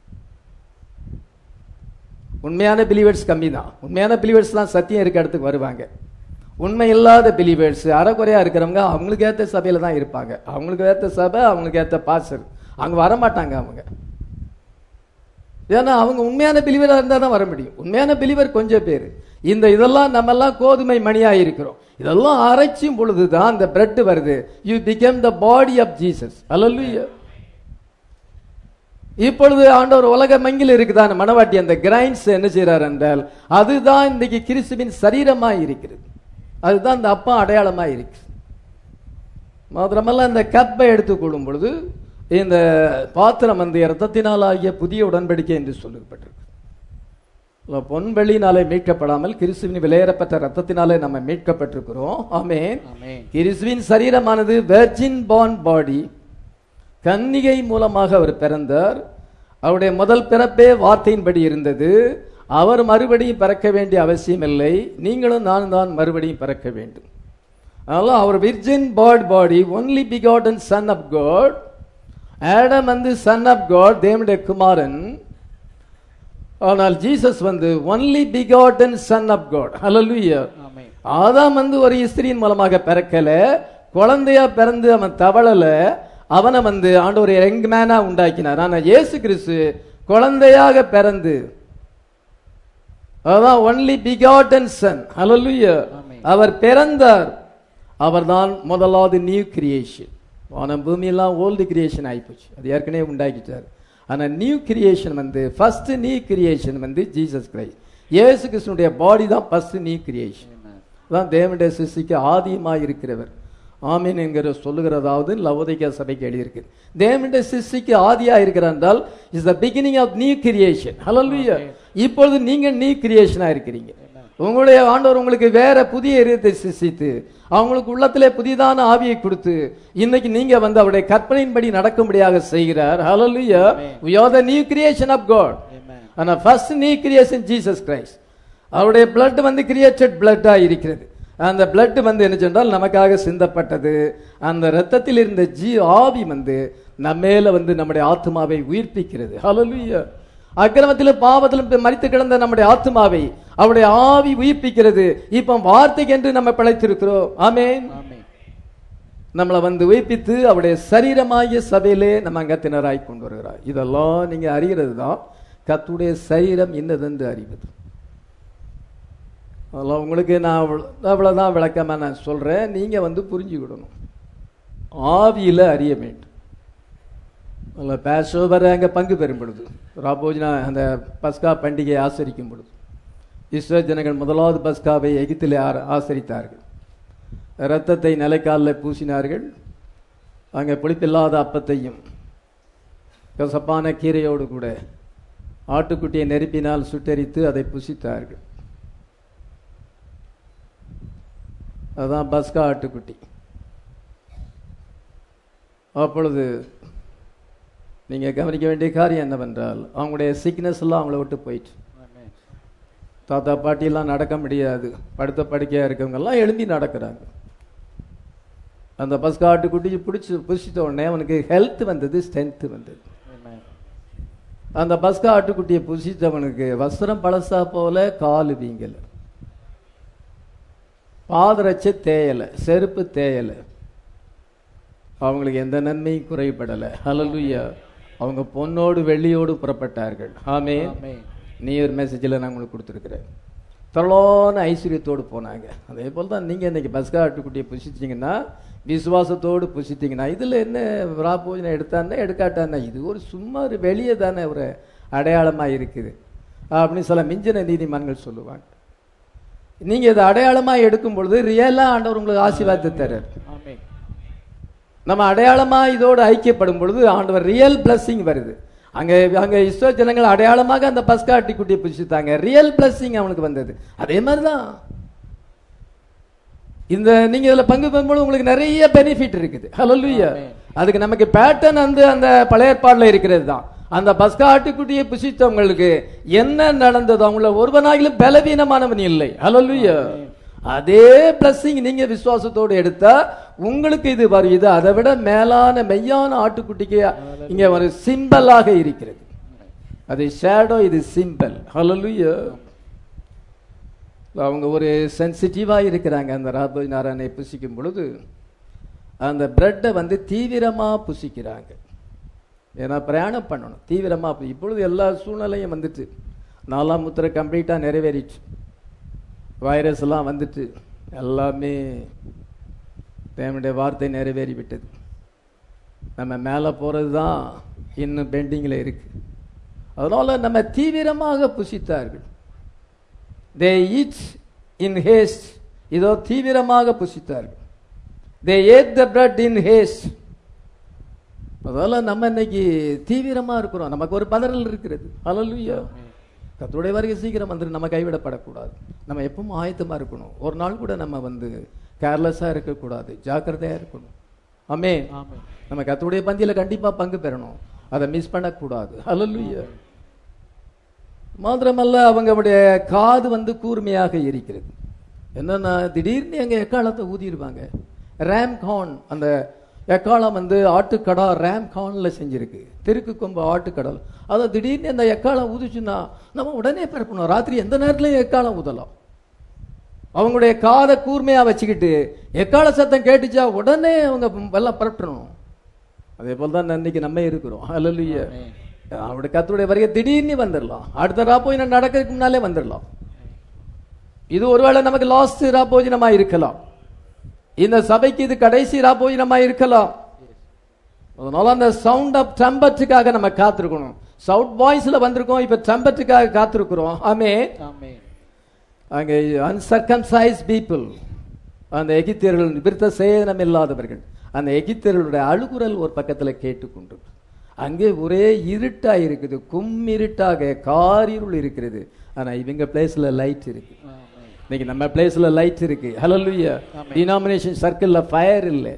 உண்மையான பிலீவர்ஸ் கம்மி தான் உண்மையான பிலீவர்ஸ் தான் சத்தியம் இருக்க இடத்துக்கு வருவாங்க உண்மை இல்லாத பிலீவர்ஸ் அறக்குறையா இருக்கிறவங்க அவங்களுக்கு ஏத்த சபையில தான் இருப்பாங்க அவங்களுக்கு ஏத்த சபை அவங்களுக்கு ஏத்த பாசர் அங்க வரமாட்டாங்க அவங்க ஏன்னா அவங்க உண்மையான பிலிவரா இருந்தா தான் வர முடியும் உண்மையான பிலிவர் கொஞ்சம் பேர் இந்த இதெல்லாம் நம்ம எல்லாம் கோதுமை மணியா இருக்கிறோம் இதெல்லாம் அரைச்சும் பொழுதுதான் அந்த பிரெட் வருது you become the body of Jesus அல்லல்லுயா இப்பொழுது ஆண்டவர் உலக மங்கில் இருக்குதான் மனவாட்டி அந்த கிரைன்ஸ் என்ன செய்றார் என்றால் அதுதான் இன்னைக்கு கிறிஸ்துவின் சரீரமா இருக்கிறது அதுதான் அந்த அப்பா அடையாளமா இருக்கு மாத்திரமல்ல இந்த கப்பை எடுத்துக்கொள்ளும் பொழுது இந்த பாத்திரம் வந்து இரத்தத்தினால் ஆகிய புதிய உடன்படிக்கை என்று சொல்லப்பட்டிருக்கு இல்ல, பொன்வெளினாலே மீட்கப்படாமல் கிறிஸ்துவின் விலையேறப்பட்ட ரத்தத்தினாலே நம்ம மீட்கப்பட்டிருக்கிறோம் ஆமென் ஆமென். கிறிஸ்துவின் சரீரமானது வெர்ஜின் பார்ன் பாடி கன்னிகை மூலமாக அவர் பிறந்தார் அவருடைய முதல் பிறப்பே வார்த்தையின்படி இருந்தது அவர் மறுபடியும் பிறக்க வேண்டிய அவசியம் இல்லை நீங்களும் நானும் தான் மறுபடியும் பிறக்க வேண்டும் அதனால அவர் விர்ஜின் பாட் body only begotten son of God Adam வந்து சன் ஆஃப் காட் தேவனுடைய குமாரன் ஆனால் ஜீசஸ் வந்து only begotten son of God ஹalleluya ஆமென். ஆதாம் வந்து ஒரு ஸ்திரியின் மூலமாக பிறக்கல குழந்தையா பிறந்து அவன் தவழல அவனை வந்து ஆண்டவர் யங் மேனா உண்டாக்கினார் ஆனா இயேசு கிறிஸ்து குழந்தையாக பிறந்து அதான் ஒன்லி பிகாட்டன் சன் ஹalleluya ஆமென். அவர் பிறந்தார் அவர்தான் முதலாவது நியூ கிரியேஷன் வானம் பூமியெல்லாம் ஓல்டு கிரியேஷன் ஆயிப்போச்சு அது ஏற்கனவே உண்டாக்கிட்டார் ஆனா நியூ கிரியேஷன் வந்து ஃபர்ஸ்ட் நியூ கிரியேஷன் வந்து ஜீசஸ் கிரைஸ்ட் இயேசு கிறிஸ்துனுடைய பாடி தான் ஃபர்ஸ்ட் நியூ கிரியேஷன் Amen. தான் தேவனுடைய சிருஷ்டிக்கு ஆதியமாக இருக்கிறவர் ஆமீன் என்கிற சொல்லுகிறதாவது லவோதிகா சபைக்கு எழுதியிருக்கு தேவனுடைய சிருஷ்டிக்கு ஆதியா இருக்கிறார் என்றால் is the beginning of new creation ஹalleluya இப்பொழுது நீங்க நியூ கிரியேஷனா இருக்கிறீங்க உங்களுடைய ஆண்டவர் உங்களுக்கு வேற புதிய இதயத்தை சிருஷ்டித்து அவங்களுக்கு உள்ளத்திலே புதிதான ஆவியை கொடுத்து இன்னைக்கு நீங்க வந்து அவருடைய கற்பனையின்படி நடக்கும்படியாக செய்கிறார் ஹalleluya we are the new creation of god Amen. ஆனா first new creation Jesus Christ அவருடைய blood வந்து கிரியேட்டட் பிளட்டா இருக்கிறது அந்த blood வந்து என்ன சொன்னால் நமக்காக சிந்தப்பட்டது அந்த ரத்தத்தில் இருந்த ஜீ ஆவி வந்து நம்மேல வந்து நம்முடைய ஆத்மாவை உயிர்ப்பிக்கிறது ஹalleluya அக்கிரமத்திலும் பாவத்திலும் மறித்து கிடந்த நம்முடைய ஆத்மாவை அவருடைய ஆவி உயிர்ப்பிக்கிறது இப்ப வார்த்தைக்கென்று நம்ம பிழைத்திருக்கிறோம் ஆமென் ஆமென். நம்மளை வந்து உயிர்ப்பித்து அவருடைய சரீரமாகிய சபையிலே நம்ம அங்கத்தினராய் கொண்டு வருகிறார் இதெல்லாம் நீங்க அறிகிறது தான் கத்துடைய சரீரம் என்னதென்று அறிவது அதெல்லாம் உங்களுக்கு நான் அவ்வளவு- அவ்வளவுதான் விளக்கமா நான் சொல்றேன் நீங்க வந்து புரிஞ்சுக்கிடணும் ஆவியில அறிய வேண்டும் அதில் பேசோவர் அங்கே பங்கு பெறும் பொழுது ராபோஜனா அந்த பஸ்கா பண்டிகையை ஆசரிக்கும் பொழுது இஸ்ரேல் ஜனங்கள் முதலாவது பஸ்காவை எகிப்திலே ஆர- ஆசரித்தார்கள் இரத்தத்தை நிலைக்காலில் பூசினார்கள் அங்கே புளிப்பில்லாத அப்பத்தையும் கசப்பான கீரையோடு கூட ஆட்டுக்குட்டியை நெருப்பினால் சுட்டெரித்து அதை புசித்தார்கள் அதான் பஸ்கா ஆட்டுக்குட்டி அப்பொழுது நீங்க கவனிக்க வேண்டிய காரியம் என்னவென்றால் அவங்களுடைய சிக்னஸ் எல்லாம் அவங்கள விட்டு போயிட்டு ஆமென். தாத்தா பாட்டியெல்லாம் நடக்க முடியாது படுத்த படுக்கையா இருக்கவங்க எல்லாம் எழும்பி நடக்கிறாங்க அந்த பஸ்கா ஆட்டுக்குட்டி பிடிச்சி புடிச்சிட்ட உடனே அவனுக்கு ஹெல்த் வந்தது ஸ்ட்ரென்த் வந்தது ஆமென். அந்த பஸ்கா ஆட்டுக்குட்டியை புசித்தவனுக்கு வஸ்திரம் பழசா போல காலு வீங்கல பாதரட்சை தேயலை செருப்பு தேயலை அவங்களுக்கு எந்த நன்மையும் குறைபடலை ஹalleluya அவங்க பொன்னோடு வெள்ளியோடு புறப்பட்டார்கள் ஆமே ஆமென். நீ ஒரு மெசேஜில் நான் உங்களுக்கு கொடுத்துருக்குறேன் திரளான ஐஸ்வர்யத்தோடு போனாங்க அதே போல் தான் நீங்கள் இன்னைக்கு பஸ்கா ஆட்டுக்குட்டியை புசிச்சிங்கன்னா விசுவாசத்தோடு புசித்தீங்கன்னா இதில் என்ன ராபோஜனம் எடுத்தானே எடுக்காட்டானே இது ஒரு சும்மா ஒரு வெளியே தானே ஒரு அடையாளமாக இருக்குது அப்படின்னு சில மிஞ்சின நீதிமன்றங்கள் சொல்லுவாங்க நீங்கள் இதை அடையாளமாக எடுக்கும் பொழுது ரியலாக ஆண்டவர் உங்களுக்கு ஆசீர்வாதத்தை தர்றார் ஆமென். நம்ம அடையாளமா இதோடு ஐக்கியப்படும் பொழுது ஆண்டவர் ரியல் blessing வருது அங்க அங்க இஸ்ரோ ஜனங்கள் அடையாளமாக அந்த பஸ்கா குட்டியை புடிச்சுட்டாங்க ரியல் blessing அவனுக்கு வந்தது அதே மாதிரிதான் இந்த நீங்க இதுல பங்கு பெறும்போது உங்களுக்கு நிறைய பெனிஃபிட் இருக்குது ஹalleluya Amen. அதுக்கு நமக்கு பேட்டர்ன் வந்து அந்த பழைய ஏற்பாடுல இருக்கிறது தான் அந்த பஸ்கா ஆட்டுக்குட்டியை புசித்தவங்களுக்கு என்ன நடந்ததோ அவங்கள ஒருவனாகிலும் பலவீனமானவன் இல்லை ஹalleluya அதே blessing நீங்க விசுவாசத்தோடு எடுத்தா உங்களுக்கு இது வரும் இது அதை விட மேலான மெய்யான ஆட்டுக்குட்டிக்கு இங்க ஒரு சிம்பலாக இருக்கிறது அது ஷேடோ இது சிம்பல் ஹalleluya அவங்க ஒரு சென்சிட்டிவா இருக்கிறாங்க அந்த ராபோஜ் நாராயணை புசிக்கும் பொழுது அந்த பிரெட்டை வந்து தீவிரமா புசிக்கிறாங்க ஏன்னா பிரயாணம் பண்ணணும் தீவிரமா பு- இப்பொழுது எல்லா சூழ்நிலையும் வந்துட்டு நாலாம் முத்திரை கம்ப்ளீட்டா நிறைவேறிச்சு வைரஸ் எல்லாம் வந்துட்டு எல்லாமே தேவனுடைய வார்த்தை நிறைவேறி விட்டது நம்ம மேலே போகிறது தான் இன்னும் பெண்டிங்கில் இருக்கு அதனால நம்ம தீவிரமாக புசித்தார்கள் தே ஈட் இன் ஹேஸ்ட் இதோ தீவிரமாக புசித்தார்கள் தே ஏட் த பிரெட் இன் ஹேஸ்ட் அதனால நம்ம இன்னைக்கு தீவிரமா இருக்கிறோம் நமக்கு ஒரு பதறல் இருக்கிறது ஹalleluya கர்த்தருடைய வருகை சீக்கிரம் வந்து நம்ம கைவிடப்படக்கூடாது நம்ம எப்பவும் ஆயத்தமா இருக்கணும் ஒரு நாள் கூட நம்ம வந்து கேர்லெஸ்ஸா இருக்கக்கூடாது ஜாக்கிரதையா இருக்கணும் ஆமே ஆமென். நம்ம கர்த்தருடைய பந்தியில கண்டிப்பா பங்கு பெறணும் அதை மிஸ் பண்ணக்கூடாது ஹalleluya மாத்திரமல்ல அவங்களுடைய காது வந்து கூர்மையாக இருக்கிறது என்னன்னா திடீர்னு எங்க எக்காலத்தை ஊதிடுவாங்க ரேம் கான் அந்த எக்காலம் வந்து ஆட்டுக்கடா ரேம் கான்ல செஞ்சிருக்கு தெருக்கு கொம்பு ஆட்டுக்கடல் அதை திடீர்னு அந்த எக்காலம் ஊதுச்சுன்னா நம்ம உடனே பிறப்பணும் ராத்திரி எந்த நேரத்துலயும் எக்காலம் ஊதலாம் அவங்களுடைய காதை கூர்மையா வச்சுக்கிட்டு எக்கால சத்தம் கேட்டுச்சா உடனே அவங்க எல்லாம் பரட்டணும் அதே போல தான் இன்னைக்கு நம்ம இருக்கிறோம் ஹalleluya ஆமென். அவருடைய கர்த்தருடைய வருகை திடீர்னு வந்துடலாம் அடுத்த ராப்போஜனம் நடக்கிறதுக்கு முன்னாலே வந்துடலாம் இது ஒருவேளை நமக்கு லாஸ்ட் ராப்போஜனமா இருக்கலாம் இந்த சபைக்கு இது கடைசி ராப்போஜனமா இருக்கலாம் அதனால அந்த சவுண்ட் ஆஃப் ட்ரம்பட்டுக்காக நம்ம காத்திருக்கணும் சவுட் வாய்ஸ்ல வந்திருக்கோம் இப்ப ட்ரம்பட்டுக்காக காத்திருக்கிறோம் ஆமே ஆமென். அங்கே அன்சர்கம்சைஸ் பீப்புள் அந்த எகித்தியர்கள் விருத்த சேதனம் இல்லாதவர்கள் அந்த எகித்தியர்களுடைய அழுகுரல் ஒரு பக்கத்துல கேட்டுக்கொண்டு அங்கே ஒரே இருட்டா இருக்குது கும்மிருட்டாக காரிருள் இருக்கிறது ஆனா இவங்க பிளேஸ்ல லைட் இருக்கு ஆமென். இன்னைக்கு நம்ம பிளேஸ்ல லைட் இருக்கு ஹalleluya Amen. டினாமினேஷன் சர்க்கிள்ல ஃபயர் இல்லை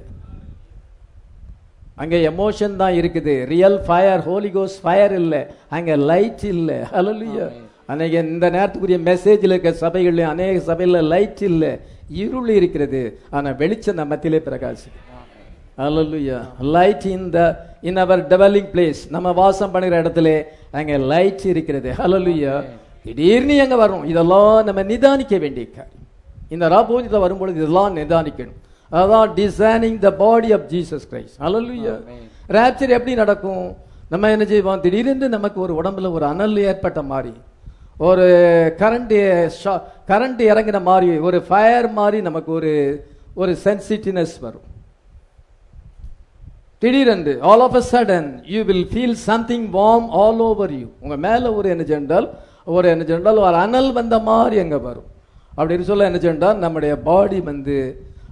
அங்க எமோஷன் தான் இருக்குது ரியல் ஃபயர் ஹோலி கோஸ் ஃபயர் இல்லை அங்க லைட் இல்லை ஹalleluya Amen. அன்னைக்கு இந்த நேரத்துக்குரிய மெசேஜில் இருக்க சபைகள்ல அநேக சபையில லைட் இல்லை இருள் இருக்கிறது ஆனா வெளிச்சம் நம்ம மத்தியிலே பிரகாசிக்கும் ஹalleluya லைட் இன் த இன் அவர் டெவலிங் பிளேஸ் நம்ம வாசம் பண்ணுகிற இடத்துல அங்க லைட் இருக்கிறது ஹalleluya திடீர்னு எங்க வரும் இதெல்லாம் நம்ம நிதானிக்க வேண்டிய காரியம் இந்த ராபோஜில வரும்பொழுது இதெல்லாம் நிதானிக்கணும் அதான் designing the body of Jesus Christ ஹalleluya Amen. ராப்சர் எப்படி நடக்கும் நம்ம என்ன செய்வோம் திடீர்னு நமக்கு ஒரு உடம்புல ஒரு அனல் ஏற்பட்ட மாதிரி ஒரு கரண்ட் கரண்ட் இறங்கின மாதிரி ஒரு ஃபயர் மாதிரி நமக்கு ஒரு ஒரு சென்சிட்டிவ்னஸ் வரும் திடீரென்று all of a sudden you will feel something warm all over you உங்க மேல ஒரு என்ன சென்றால் ஒரு என்ன சென்றால் ஒரு அனல் வந்த மாதிரி அங்க வரும் அப்படின்னு சொல்ல என்ன சென்றால் நம்முடைய பாடி வந்து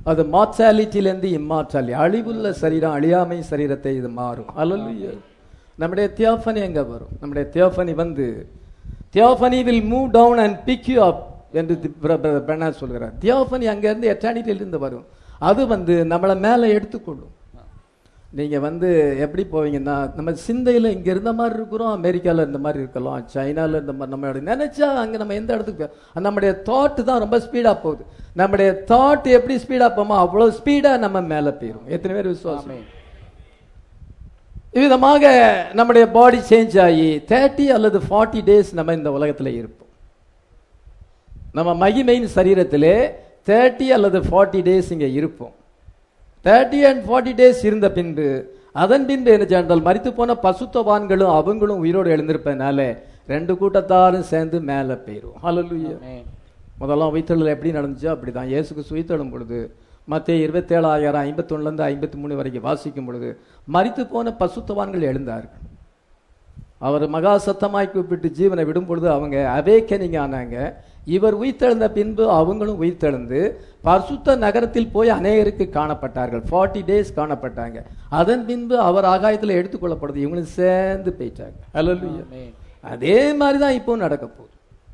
அது மார்ச்சாலிட்டியிலேருந்து இம்மார்ச்சாலி அழிவுள்ள சரீரம் அழியாமை சரீரத்தை இது மாறும் அல்லல்லையா நம்முடைய தியோஃபனி எங்க வரும் நம்முடைய தியோஃபனி வந்து theophany will move down and pick you up என்று பெண்ணார் சொல்கிறார் தியோஃபனி அங்கேருந்து எட்டானிட்டிலிருந்து வரும் அது வந்து நம்மளை மேலே எடுத்துக்கொள்ளும் நீங்க வந்து எப்படி போவீங்கன்னா நம்ம சிந்தையில இங்க இருந்த மாதிரி இருக்கிறோம் அமெரிக்கால இருந்த மாதிரி இருக்கலாம் சைனால இருந்த மாதிரி நம்ம அப்படி நினைச்சா அங்க நம்ம எந்த இடத்துக்கு போ- நம்முடைய தாட் தான் ரொம்ப ஸ்பீடா போகுது நம்முடைய தாட் எப்படி ஸ்பீடா போமோ அவ்வளவு ஸ்பீடா நம்ம மேல போயிரும் எத்தனை பேர் விசுவாசம் இவ்விதமாக நம்முடைய பாடி சேஞ்ச் ஆகி தேர்ட்டி அல்லது ஃபார்ட்டி டேஸ் நம்ம இந்த உலகத்துல இருப்போம் நம்ம மகிமையின் சரீரத்திலே தேர்ட்டி அல்லது ஃபார்ட்டி டேஸ் இங்க இருப்போம் தேர்ட்டி அண்ட் ஃபார்ட்டி டேஸ் இருந்த பின்பு அதன் பின்பு என்ன சென்றால் மரித்து போன பசுத்தவான்களும் அவங்களும் உயிரோடு எழுந்திருப்பதனால ரெண்டு கூட்டத்தாரும் சேர்ந்து மேலே போயிரும் ஹalleluya முதல்ல உயிர்த்தெழுதல் எப்படி நடந்துச்சோ அப்படிதான் இயேசுக்கு சுயித்தெழும் பொழுது மத்திய இருபத்தேழாயிரம் ஐம்பத்தொன்னுலேருந்து ஐம்பத்தி மூணு வரைக்கும் வாசிக்கும் பொழுது மரித்து போன பசுத்தவான்கள் எழுந்தார்கள் அவர் மகா சத்தமாய் கூப்பிட்டு ஜீவனை விடும் பொழுது அவங்க அவேக்கனிங் ஆனாங்க இவர் உயிர்த்தெழுந்த பின்பு அவங்களும் உயிர்த்தெழுந்து பரிசுத்த நகரத்தில் போய் அநேகருக்கு காணப்பட்டார்கள் ஃபார்ட்டி டேஸ் காணப்பட்டாங்க அதன் பின்பு அவர் ஆகாயத்தில் எடுத்துக்கொள்ளப்படுது இவங்களும் சேர்ந்து போயிட்டாங்க ஹalleluya அதே மாதிரி தான் இப்போ நடக்க போகுது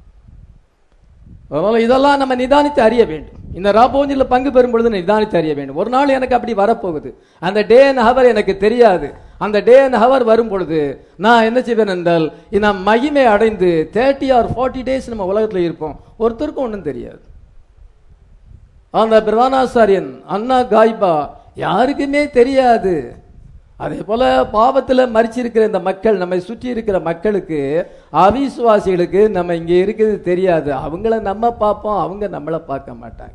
அதனால இதெல்லாம் நம்ம நிதானித்து அறிய வேண்டும் இந்த ராபோஞ்சில் பங்கு பெறும் பொழுது நிதானித்து அறிய வேண்டும் ஒரு நாள் எனக்கு அப்படி வரப்போகுது அந்த டே அண்ட் ஹவர் எனக்கு தெரியாது அந்த டே அண்ட் ஹவர் வரும் பொழுது நான் என்ன செய்வேன் என்றால் நான் மகிமை அடைந்து தேர்ட்டி ஆர் ஃபார்ட்டி டேஸ் நம்ம உலகத்தில் இருப்போம் ஒருத்தருக்கும் ஒன்றும் தெரியாது அந்த பிரதானாசாரியன் அண்ணா காய்பா யாருக்குமே தெரியாது அதே போல பாவத்துல மறிச்சிருக்கிற இந்த மக்கள் நம்மை சுற்றி இருக்கிற மக்களுக்கு அவிசுவாசிகளுக்கு நம்ம இங்க இருக்கிறது தெரியாது அவங்கள நம்ம பார்ப்போம் அவங்க நம்மளை பார்க்க மாட்டாங்க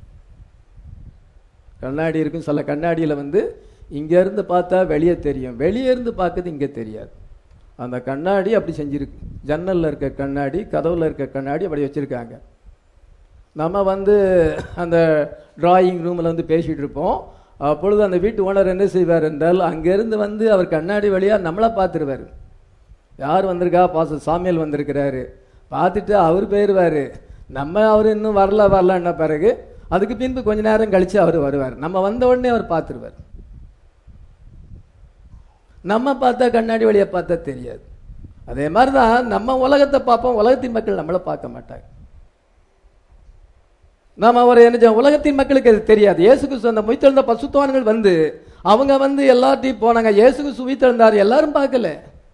கண்ணாடி இருக்கும் சில கண்ணாடியில வந்து இங்க இருந்து பார்த்தா வெளியே தெரியும் வெளியே இருந்து பார்க்கறது இங்க தெரியாது அந்த கண்ணாடி அப்படி செஞ்சிருக்கு ஜன்னல்ல இருக்க கண்ணாடி கதவுல இருக்க கண்ணாடி அப்படி வச்சிருக்காங்க நம்ம வந்து அந்த டிராயிங் ரூமில் வந்து பேசிட்டு இருப்போம் அப்பொழுது அந்த வீட்டு ஓனர் என்ன செய்வார் என்றால் அங்கேருந்து வந்து அவர் கண்ணாடி வழியாக நம்மளை பார்த்துருவார் யார் வந்திருக்கா பாச சாமியால் வந்திருக்கிறாரு பார்த்துட்டு அவர் போயிடுவார் நம்ம அவர் இன்னும் வரல வரலன்ன பிறகு அதுக்கு பின்பு கொஞ்ச நேரம் கழிச்சு அவர் வருவார் நம்ம வந்த உடனே அவர் பார்த்துருவார் நம்ம பார்த்தா கண்ணாடி வழியா பார்த்தா தெரியாது அதே மாதிரி தான் நம்ம உலகத்தை பார்ப்போம் உலகத்தின் மக்கள் நம்மளை பார்க்க மாட்டாங்க நாம ஒரு என்ன செய்ய- உலகத்தின் மக்களுக்கு அது தெரியாது இயேசு கிறிஸ்து அந்த உயிர்த்தெழுந்த பசுத்தவான்கள் வந்து அவங்க வந்து எல்லாத்தையும் போனாங்க இயேசு கிறிஸ்து உயிர்த்தெழுந்தார் எல்லாரும் பார்க்கல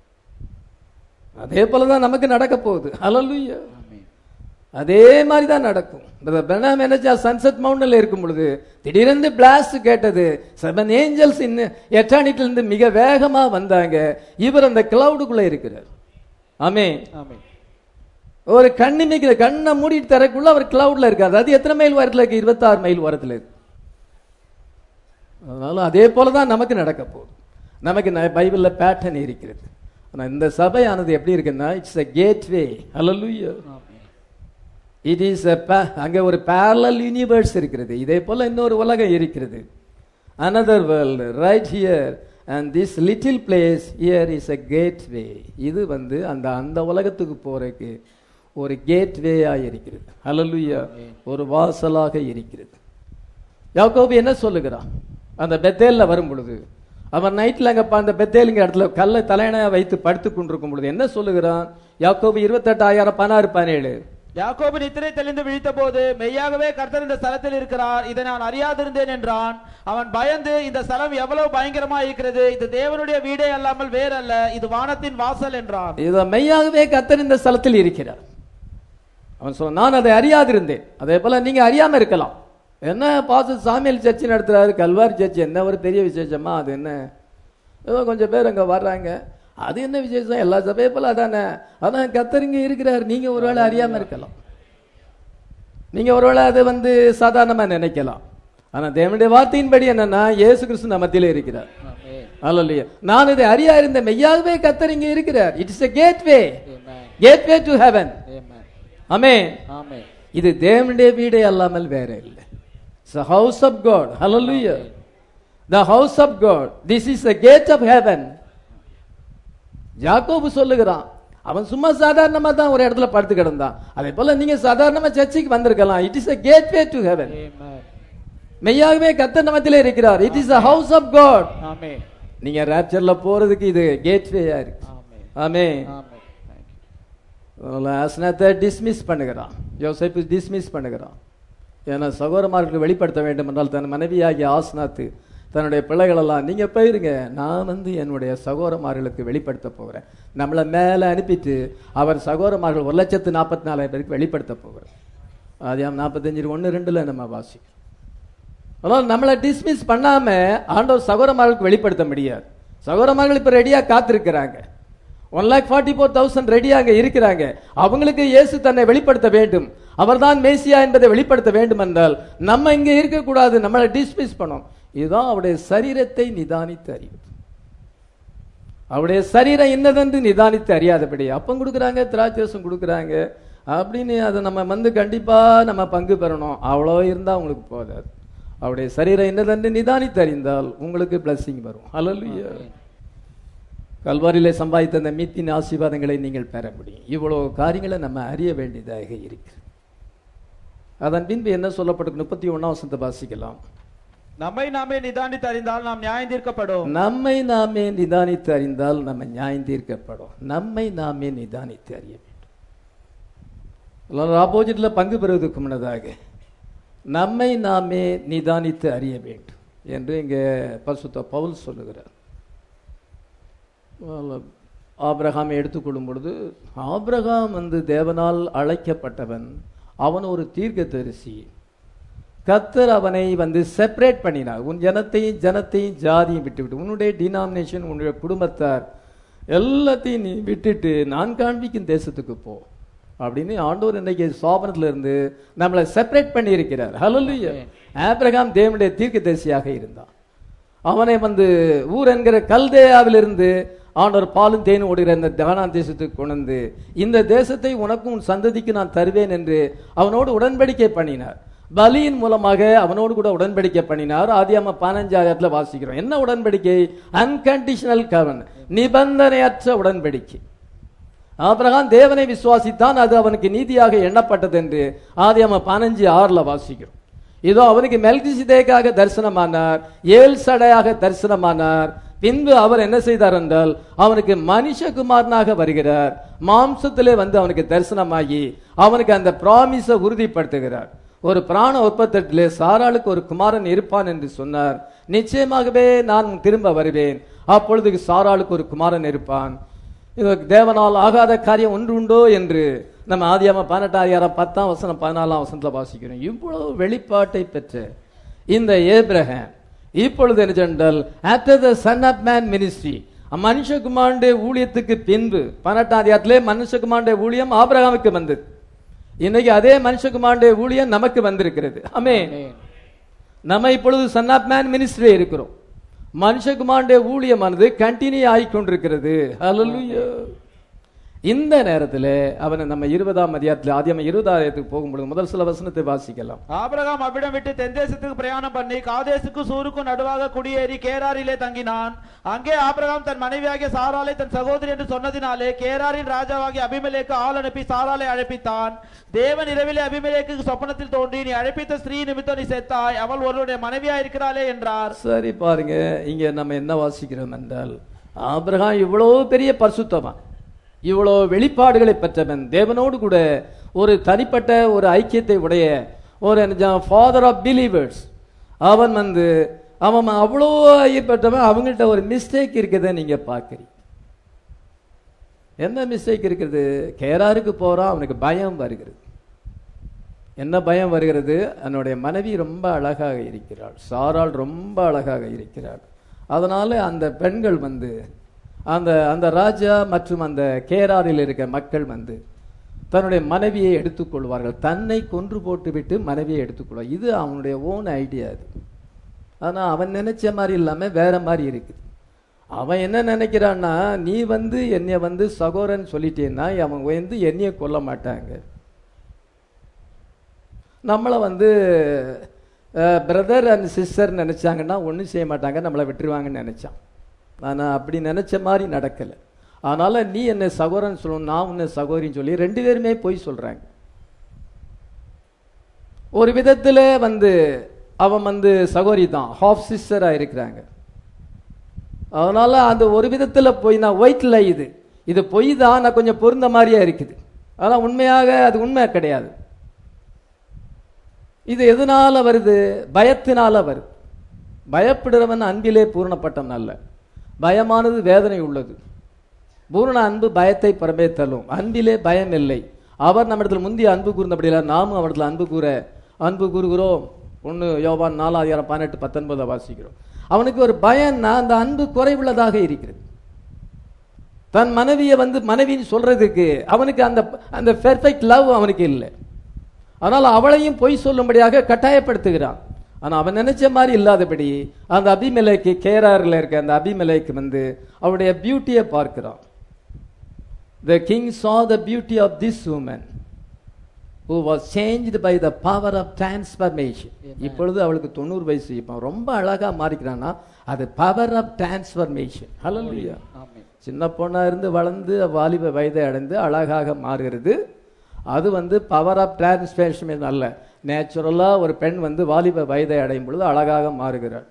அதே போலதான் நமக்கு நடக்க போகுது ஹalleluya அதே மாதிரி தான் நடக்கும் பெனாம் எனர்ஜா சன்செட் மவுண்டன்ல இருக்கும் பொழுது திடீரென்று பிளாஸ்ட் கேட்டது செவன் ஏஞ்சல்ஸ் இன்னும் எட்டானிட்டிலிருந்து மிக வேகமா வந்தாங்க இவர் அந்த கிளவுடுக்குள்ள இருக்கிறார் ஆமே ஆமென் ஒரு கண்ணு மிக்கிற கண்ணை மூடிட்டு தரக்குள்ள அவர் கிளவுட்ல இருக்காரு அது எத்தனை மைல் வரத்துல இருக்கு இருபத்தாறு மைல் வரத்துல இருக்கு அதனால அதே போலதான் நமக்கு நடக்க போகுது நமக்கு ந- பைபிள்ல பேட்டர்ன் இருக்கிறது ஆனா இந்த சபையானது எப்படி இருக்குன்னா இட்ஸ் a கேட்வே ஹalleluya இட் இஸ் அங்க ஒரு parallel யூனிவர்ஸ் இருக்கிறது இதே போல இன்னொரு உலகம் இருக்கிறது another world right here and this little place here is a gateway இது வந்து அந்த அந்த உலகத்துக்கு போறதுக்கு ஒரு கேட்வேயா இருக்கிறது ஹalleluya ஒரு வாசலாக இருக்கிறது யாக்கோபு என்ன சொல்லுகிறான் அந்த பெத்தேல்ல வரும் பொழுது அவன் நைட்ல அங்க ப- அந்த பெத்தேலுங்கிற இடத்துல கல்லை தலையணையா வைத்து படுத்துக் கொண்டிருக்கும் பொழுது என்ன சொல்லுகிறான் யாக்கோபு இருபத்தெட்டாயிரம் பதினாறு பதினேழு யாக்கோபு நித்திரை தெளிந்து விழித்த போது மெய்யாகவே கர்த்தர் இந்த ஸ்தலத்தில் இருக்கிறார் இதை நான் அறியாதிருந்தேன் என்றான் அவன் பயந்து இந்த ஸ்தலம் எவ்வளவு பயங்கரமா இருக்கிறது இது தேவனுடைய வீடே அல்லாமல் வேறல்ல இது வானத்தின் வாசல் என்றான் இதோ மெய்யாகவே கர்த்தர் இந்த ஸ்தலத்தில் இருக்கிறார் அவன் சொன்னான் நான் அதை அறியாதிருந்தேன் அதே போல நீங்க அறியாம இருக்கலாம் என்ன பாச சாமியல் சர்ச்சு நடத்துறாரு கல்வாரி சர்ச் என்ன ஒரு பெரிய விசேஷமா அது என்ன ஏதோ கொஞ்சம் பேர் அங்க வர்றாங்க அது என்ன விசேஷம் எல்லா சபையை போல அதானே அதான் கர்த்தர் இங்க இருக்கிறார் நீங்க ஒருவேளை அறியாம இருக்கலாம் நீங்க ஒருவேளை அதை வந்து சாதாரணமா நினைக்கலாம் ஆனா தேவனுடைய வார்த்தையின்படி என்னன்னா இயேசு கிறிஸ்து நம்ம மத்தியில இருக்கிறார் அல்லையா நான் இதை அறியா இருந்த மெய்யாகவே கர்த்தர் இங்க இருக்கிறார் it's a gateway gateway to heaven ஆமென் இது தேவனுடைய வீடே அல்லாமல் வேற இல்லை இட்ஸ் ஹவுஸ் ஆஃப் காட் ஹalleluya the house of god this is the gate of heaven யாக்கோபு சொல்லுகிறான் அவன் சும்மா சாதாரணமா தான் ஒரு இடத்துல படுத்து கிடந்தான் அதே போல நீங்க சாதாரணமா சர்ச்சுக்கு வந்திருக்கலாம் it is a gateway to heaven மெய்யாகவே கர்த்தர் நமத்திலே இருக்கிறார் it is a house of God ஆமே நீங்க ரேப்சர்ல போறதுக்கு இது கேட்வேயா இருக்கு ஆமே ஆமே ஆமே Thank you. அஸ்னத்தை டிஸ்மிஸ் பண்ணுகிறான் யோசேப்பு டிஸ்மிஸ் பண்ணுகிறான் ஏன்னா சகோதரமார்களுக்கு வெளிப்படுத்த வேண்டும் என்றால் தன் மனைவியாகிய ஆஸ்னாத்து தன்னுடைய பிள்ளைகளெல்லாம் நீங்க போயிருங்க நான் வந்து என்னுடைய சகோதரமார்களுக்கு வெளிப்படுத்த போகிறேன் நம்மளை மேலே அனுப்பிட்டு அவர் சகோதரமார்கள் ஒரு லட்சத்து நாற்பத்தி நாலாயிரம் பேருக்கு வெளிப்படுத்த போகிறேன் அதையாம் நாற்பத்தஞ்சு ஒன்று ரெண்டுல நம்ம வாசிக்கிறோம் அதனால் நம்மளை டிஸ்மிஸ் பண்ணாம ஆண்டவர் சகோதரமார்களுக்கு வெளிப்படுத்த முடியாது சகோதரமார்கள் இப்ப ரெடியா காத்திருக்கிறாங்க one lakh forty four thousand ரெடியா அங்க இருக்கிறாங்க அவங்களுக்கு இயேசு தன்னை வெளிப்படுத்த வேண்டும் அவர்தான் மேசியா என்பதை வெளிப்படுத்த வேண்டும் என்றால் நம்ம இங்க இருக்கக்கூடாது நம்மளை டிஸ்மிஸ் பண்ணோம் இதுதான் அவருடைய சரீரத்தை நிதானித்து அறிவது அவருடைய சரீரம் என்னதென்று நிதானித்து அறியாதபடி அப்பம் கொடுக்குறாங்க திராட்சரசம் கொடுக்குறாங்க அப்படின்னு அதை நம்ம வந்து கண்டிப்பா நம்ம பங்கு பெறணும் அவ்வளோ இருந்தா உங்களுக்கு போதாது அவருடைய சரீரம் என்னதென்று நிதானித்து அறிந்தால் உங்களுக்கு பிளஸ்ஸிங் வரும் அல்லல்லையா கல்வாரியிலே சம்பாதித்த அந்த மீத்தின் ஆசீர்வாதங்களை நீங்கள் பெற முடியும் இவ்வளவு காரியங்களை நம்ம அறிய வேண்டியதாக இருக்கு அதன் பின்பு என்ன சொல்லப்பட்டிருக்கு முப்பத்தி ஒன்னாம் வசனத்தை வாசிக்கலாம் நம்மை நாமே நிதானித்து அறிந்தால் நாம் நியாயம் தீர்க்கப்படும் நம்மை நாமே நிதானித்து அறிந்தால் நம்ம நியாயம் தீர்க்கப்படும் நம்மை நாமே நிதானித்து அறிய வேண்டும் ஆப்போசிட்ல பங்கு பெறுவதற்கு முன்னதாக நம்மை நாமே நிதானித்து அறிய வேண்டும் என்று இங்கே பரிசுத்த பவுல் சொல்லுகிறார் ஆபிரகாமை எடுத்துக்கொள்ளும் பொழுது ஆபிரகாம் வந்து தேவனால் அழைக்கப்பட்டவன் அவன் ஒரு தீர்க்கதரிசி கத்தர் அவனை வந்து செப்பரேட் பண்ணினார் உன் ஜனத்தையும் ஜனத்தையும் ஜாதியும் விட்டுவிட்டு உன்னுடைய டினாமினேஷன் உன்னுடைய குடும்பத்தார் எல்லாத்தையும் நீ விட்டுட்டு நான் காண்பிக்கும் தேசத்துக்கு போ அப்படின்னு ஆண்டவர் இன்னைக்கு சோபனத்துல இருந்து நம்மளை செப்பரேட் பண்ணி இருக்கிறார் ஹalleluya ஆபிரகாம் தேவனுடைய தீர்க்கதரிசியாக இருந்தான் அவனை வந்து ஊர் என்கிற கல்தேயாவிலிருந்து ஆண்டவர் பாலும் தேனும் ஓடுகிற இந்த தானான் தேசத்துக்கு கொண்டு வந்து இந்த தேசத்தை உனக்கும் உன் சந்ததிக்கு நான் தருவேன் என்று அவனோடு உடன்படிக்கை பண்ணினார் பலியின் மூலமாக அவனோடு கூட உடன்படிக்கை பண்ணினார் ஆதியாம பதினஞ்சாயிரத்துல வாசிக்கிறோம் என்ன உடன்படிக்கை அன்கண்டிஷனல் கவன் நிபந்தனையற்ற உடன்படிக்கை ஆபிரகாம் தேவனை விசுவாசித்தான் அது அவனுக்கு நீதியாக எண்ணப்பட்டது என்று ஆதியாம பதினஞ்சு ஆறுல வாசிக்கிறோம் இதோ அவனுக்கு மெல்கிசிதேக்காக தரிசனமானார் ஏல் சடையாக தரிசனமானார் பின்பு அவர் என்ன செய்தார் என்றால் அவனுக்கு மனுஷகுமாரனாக வருகிறார் மாம்சத்திலே வந்து அவனுக்கு தரிசனமாகி அவனுக்கு அந்த பிராமிஸை உறுதிப்படுத்துகிறார் ஒரு பிராண ஒப்பந்தத்திலே சாராளுக்கு ஒரு குமாரன் இருப்பான் என்று சொன்னார் நிச்சயமாகவே நான் திரும்ப வருவேன் அப்பொழுது சாராளுக்கு ஒரு குமாரன் இருப்பான் இது தேவனால் ஆகாத காரியம் ஒன்று உண்டோ என்று நம்ம ஆதியாம பதினெட்டாயிரம் பத்தாம் வசனம் பதினாலாம் வசனத்துல வாசிக்கிறோம் இவ்வளவு வெளிப்பாட்டை பெற்ற இந்த ஏப்ரஹாம் இப்பொழுது என்ன சொன்னால் after the son of man ministry மனுஷகுமாருடைய ஊழியத்துக்கு பின்பு பதினெட்டாம் அதிகாரத்திலே மனுஷகுமாருடைய ஊழியம் ஆபிரகாமுக்கு வந்தது இன்னைக்கு அதே மனுஷகுமாருடைய ஊழியம் நமக்கு வந்திருக்கிறது ஆமே நம்ம இப்பொழுது சன் ஆஃப் மேன் மினிஸ்ட்ரி இருக்கிறோம் மனுஷகுமாருடைய ஊழியமானது கண்டினியூ ஆகிக்கொண்டிருக்கிறது ஹalleluya இந்த நேரத்தில் அவனை நம்ம இருபதாம் அதிகாரத்தில் ஆதியம் இருபதாயிரத்துக்கு போகும்பொழுது முதல் சில வசனத்தை வாசிக்கலாம் ஆபிரகாம் அவ்விடம் விட்டு தென் தேசத்துக்கு பிரயாணம் பண்ணி காதேசுக்கும் சூருக்கும் நடுவாக குடியேறி கேராரிலே தங்கினான் அங்கே ஆபிரகாம் தன் மனைவியாகிய சாராலை தன் சகோதரி என்று சொன்னதினாலே கேராரின் ராஜாவாகிய அபிமெலேக்கு ஆள் அனுப்பி சாராலை அழைப்பித்தான் தேவன் இரவிலே அபிமெலேக்கு சொப்பனத்தில் தோன்றி நீ அழைப்பித்த ஸ்திரீ நிமித்தம் நீ செத்தாய் அவள் ஒருவருடைய மனைவியா இருக்கிறாளே என்றார் சரி பாருங்க இங்க நம்ம என்ன வாசிக்கிறோம் என்றால் ஆபிரகாம் இவ்வளவு பெரிய பரிசுத்தவான் இவ்வளோ வெளிப்பாடுகளை பெற்றவன் தேவனோடு கூட ஒரு தனிப்பட்ட ஒரு ஐக்கியத்தை உடைய ஒரு ஃபாதர் ஆஃப் பிலீவர்ஸ் அவன் வந்து அவன் அவ்வளோ ஐயப்பட்டவன் அவங்கள்ட்ட ஒரு மிஸ்டேக் இருக்கிறத நீங்க பார்க்குறீங்க என்ன மிஸ்டேக் இருக்கிறது கேராருக்கு போறான் அவனுக்கு பயம் வருகிறது என்ன பயம் வருகிறது என்னுடைய மனைவி ரொம்ப அழகாக இருக்கிறாள் சாராள் ரொம்ப அழகாக இருக்கிறாள் அதனால அந்த பெண்கள் வந்து அந்த அந்த ராஜா மற்றும் அந்த கேராரில் இருக்க மக்கள் வந்து தன்னுடைய மனைவியை எடுத்துக்கொள்வார்கள் தன்னை கொன்று போட்டுவிட்டு மனைவியை எடுத்துக்கொள்வார் இது அவனுடைய ஓன் ஐடியா அது ஆனா அவன் நினைச்ச மாதிரி இல்லாம வேற மாதிரி இருக்குது அவன் என்ன நினைக்கிறான்னா நீ வந்து என்னைய வந்து சகோதரன் சொல்லிட்டேன்னா அவன் வந்து என்னைய கொல்ல மாட்டாங்க நம்மளை வந்து பிரதர் அண்ட் சிஸ்டர் நினைச்சாங்கன்னா ஒன்றும் செய்ய மாட்டாங்க நம்மளை விட்டுருவாங்கன்னு நினைச்சான் ஆனால் அப்படி நினைச்ச மாதிரி நடக்கலை அதனால நீ என்னை சகோதரன் சொல்லணும் நான் உன்னை சகோதரின்னு சொல்லி ரெண்டு பேருமே போய் சொல்றாங்க ஒரு விதத்துல வந்து அவன் வந்து சகோரி தான் ஹாஃப் சிஸ்டரா இருக்கிறாங்க அதனால அந்த ஒரு விதத்துல போய் நான் ஒயிட்ல இது இது பொய் தான் நான் கொஞ்சம் பொருந்த மாதிரியா இருக்குது ஆனா உண்மையாக அது உண்மை கிடையாது இது எதனால வருது பயத்தினால வருது பயப்படுறவன் அன்பிலே பூரணப்பட்டவன் அல்ல பயமானது வேதனை உள்ளது பூரண அன்பு பயத்தை புறமே தள்ளும் அன்பிலே பயம் இல்லை அவர் நம்மிடத்தில் முந்தைய அன்பு கூர்ந்தபடியில நாமும் அவரிடத்தில் அன்பு கூற அன்பு கூறுகிறோம் ஒன்று யோவான் நாலாயிரம் பதினெட்டு பத்தொன்பதை வாசிக்கிறோம் அவனுக்கு ஒரு பயம்னா அந்த அன்பு குறைவுள்ளதாக இருக்கிறது தன் மனைவியை வந்து மனைவின்னு சொல்றதுக்கு அவனுக்கு அந்த அந்த பெர்ஃபெக்ட் லவ் அவனுக்கு இல்லை ஆனால் அவளையும் பொய் சொல்லும்படியாக கட்டாயப்படுத்துகிறான் ஆனா அவன் நினைச்ச மாதிரி இல்லாதபடி அந்த அபிமலைக்கு கேராரில் இருக்க அந்த அபிமலைக்கு வந்து அவருடைய பியூட்டியை பார்க்கிறான் the king saw the beauty of this woman who was changed by the power of transformation இப்பொழுது அவளுக்கு தொண்ணூறு வயசு இப்போ ரொம்ப அழகா மாறிக்கிறான்னா அது பவர் ஆஃப் டிரான்ஸ்ஃபர்மேஷன் ஹalleluya ஆமென். சின்ன பொண்ணா இருந்து வளர்ந்து வாலிப வயதை அடைந்து அழகாக மாறுகிறது அது வந்து பவர் ஆஃப் டிரான்ஸ்பேஷன் அல்ல நேச்சுரலா ஒரு பெண் வந்து வாலிப வயதை அடையும் பொழுது அழகாக மாறுகிறாள்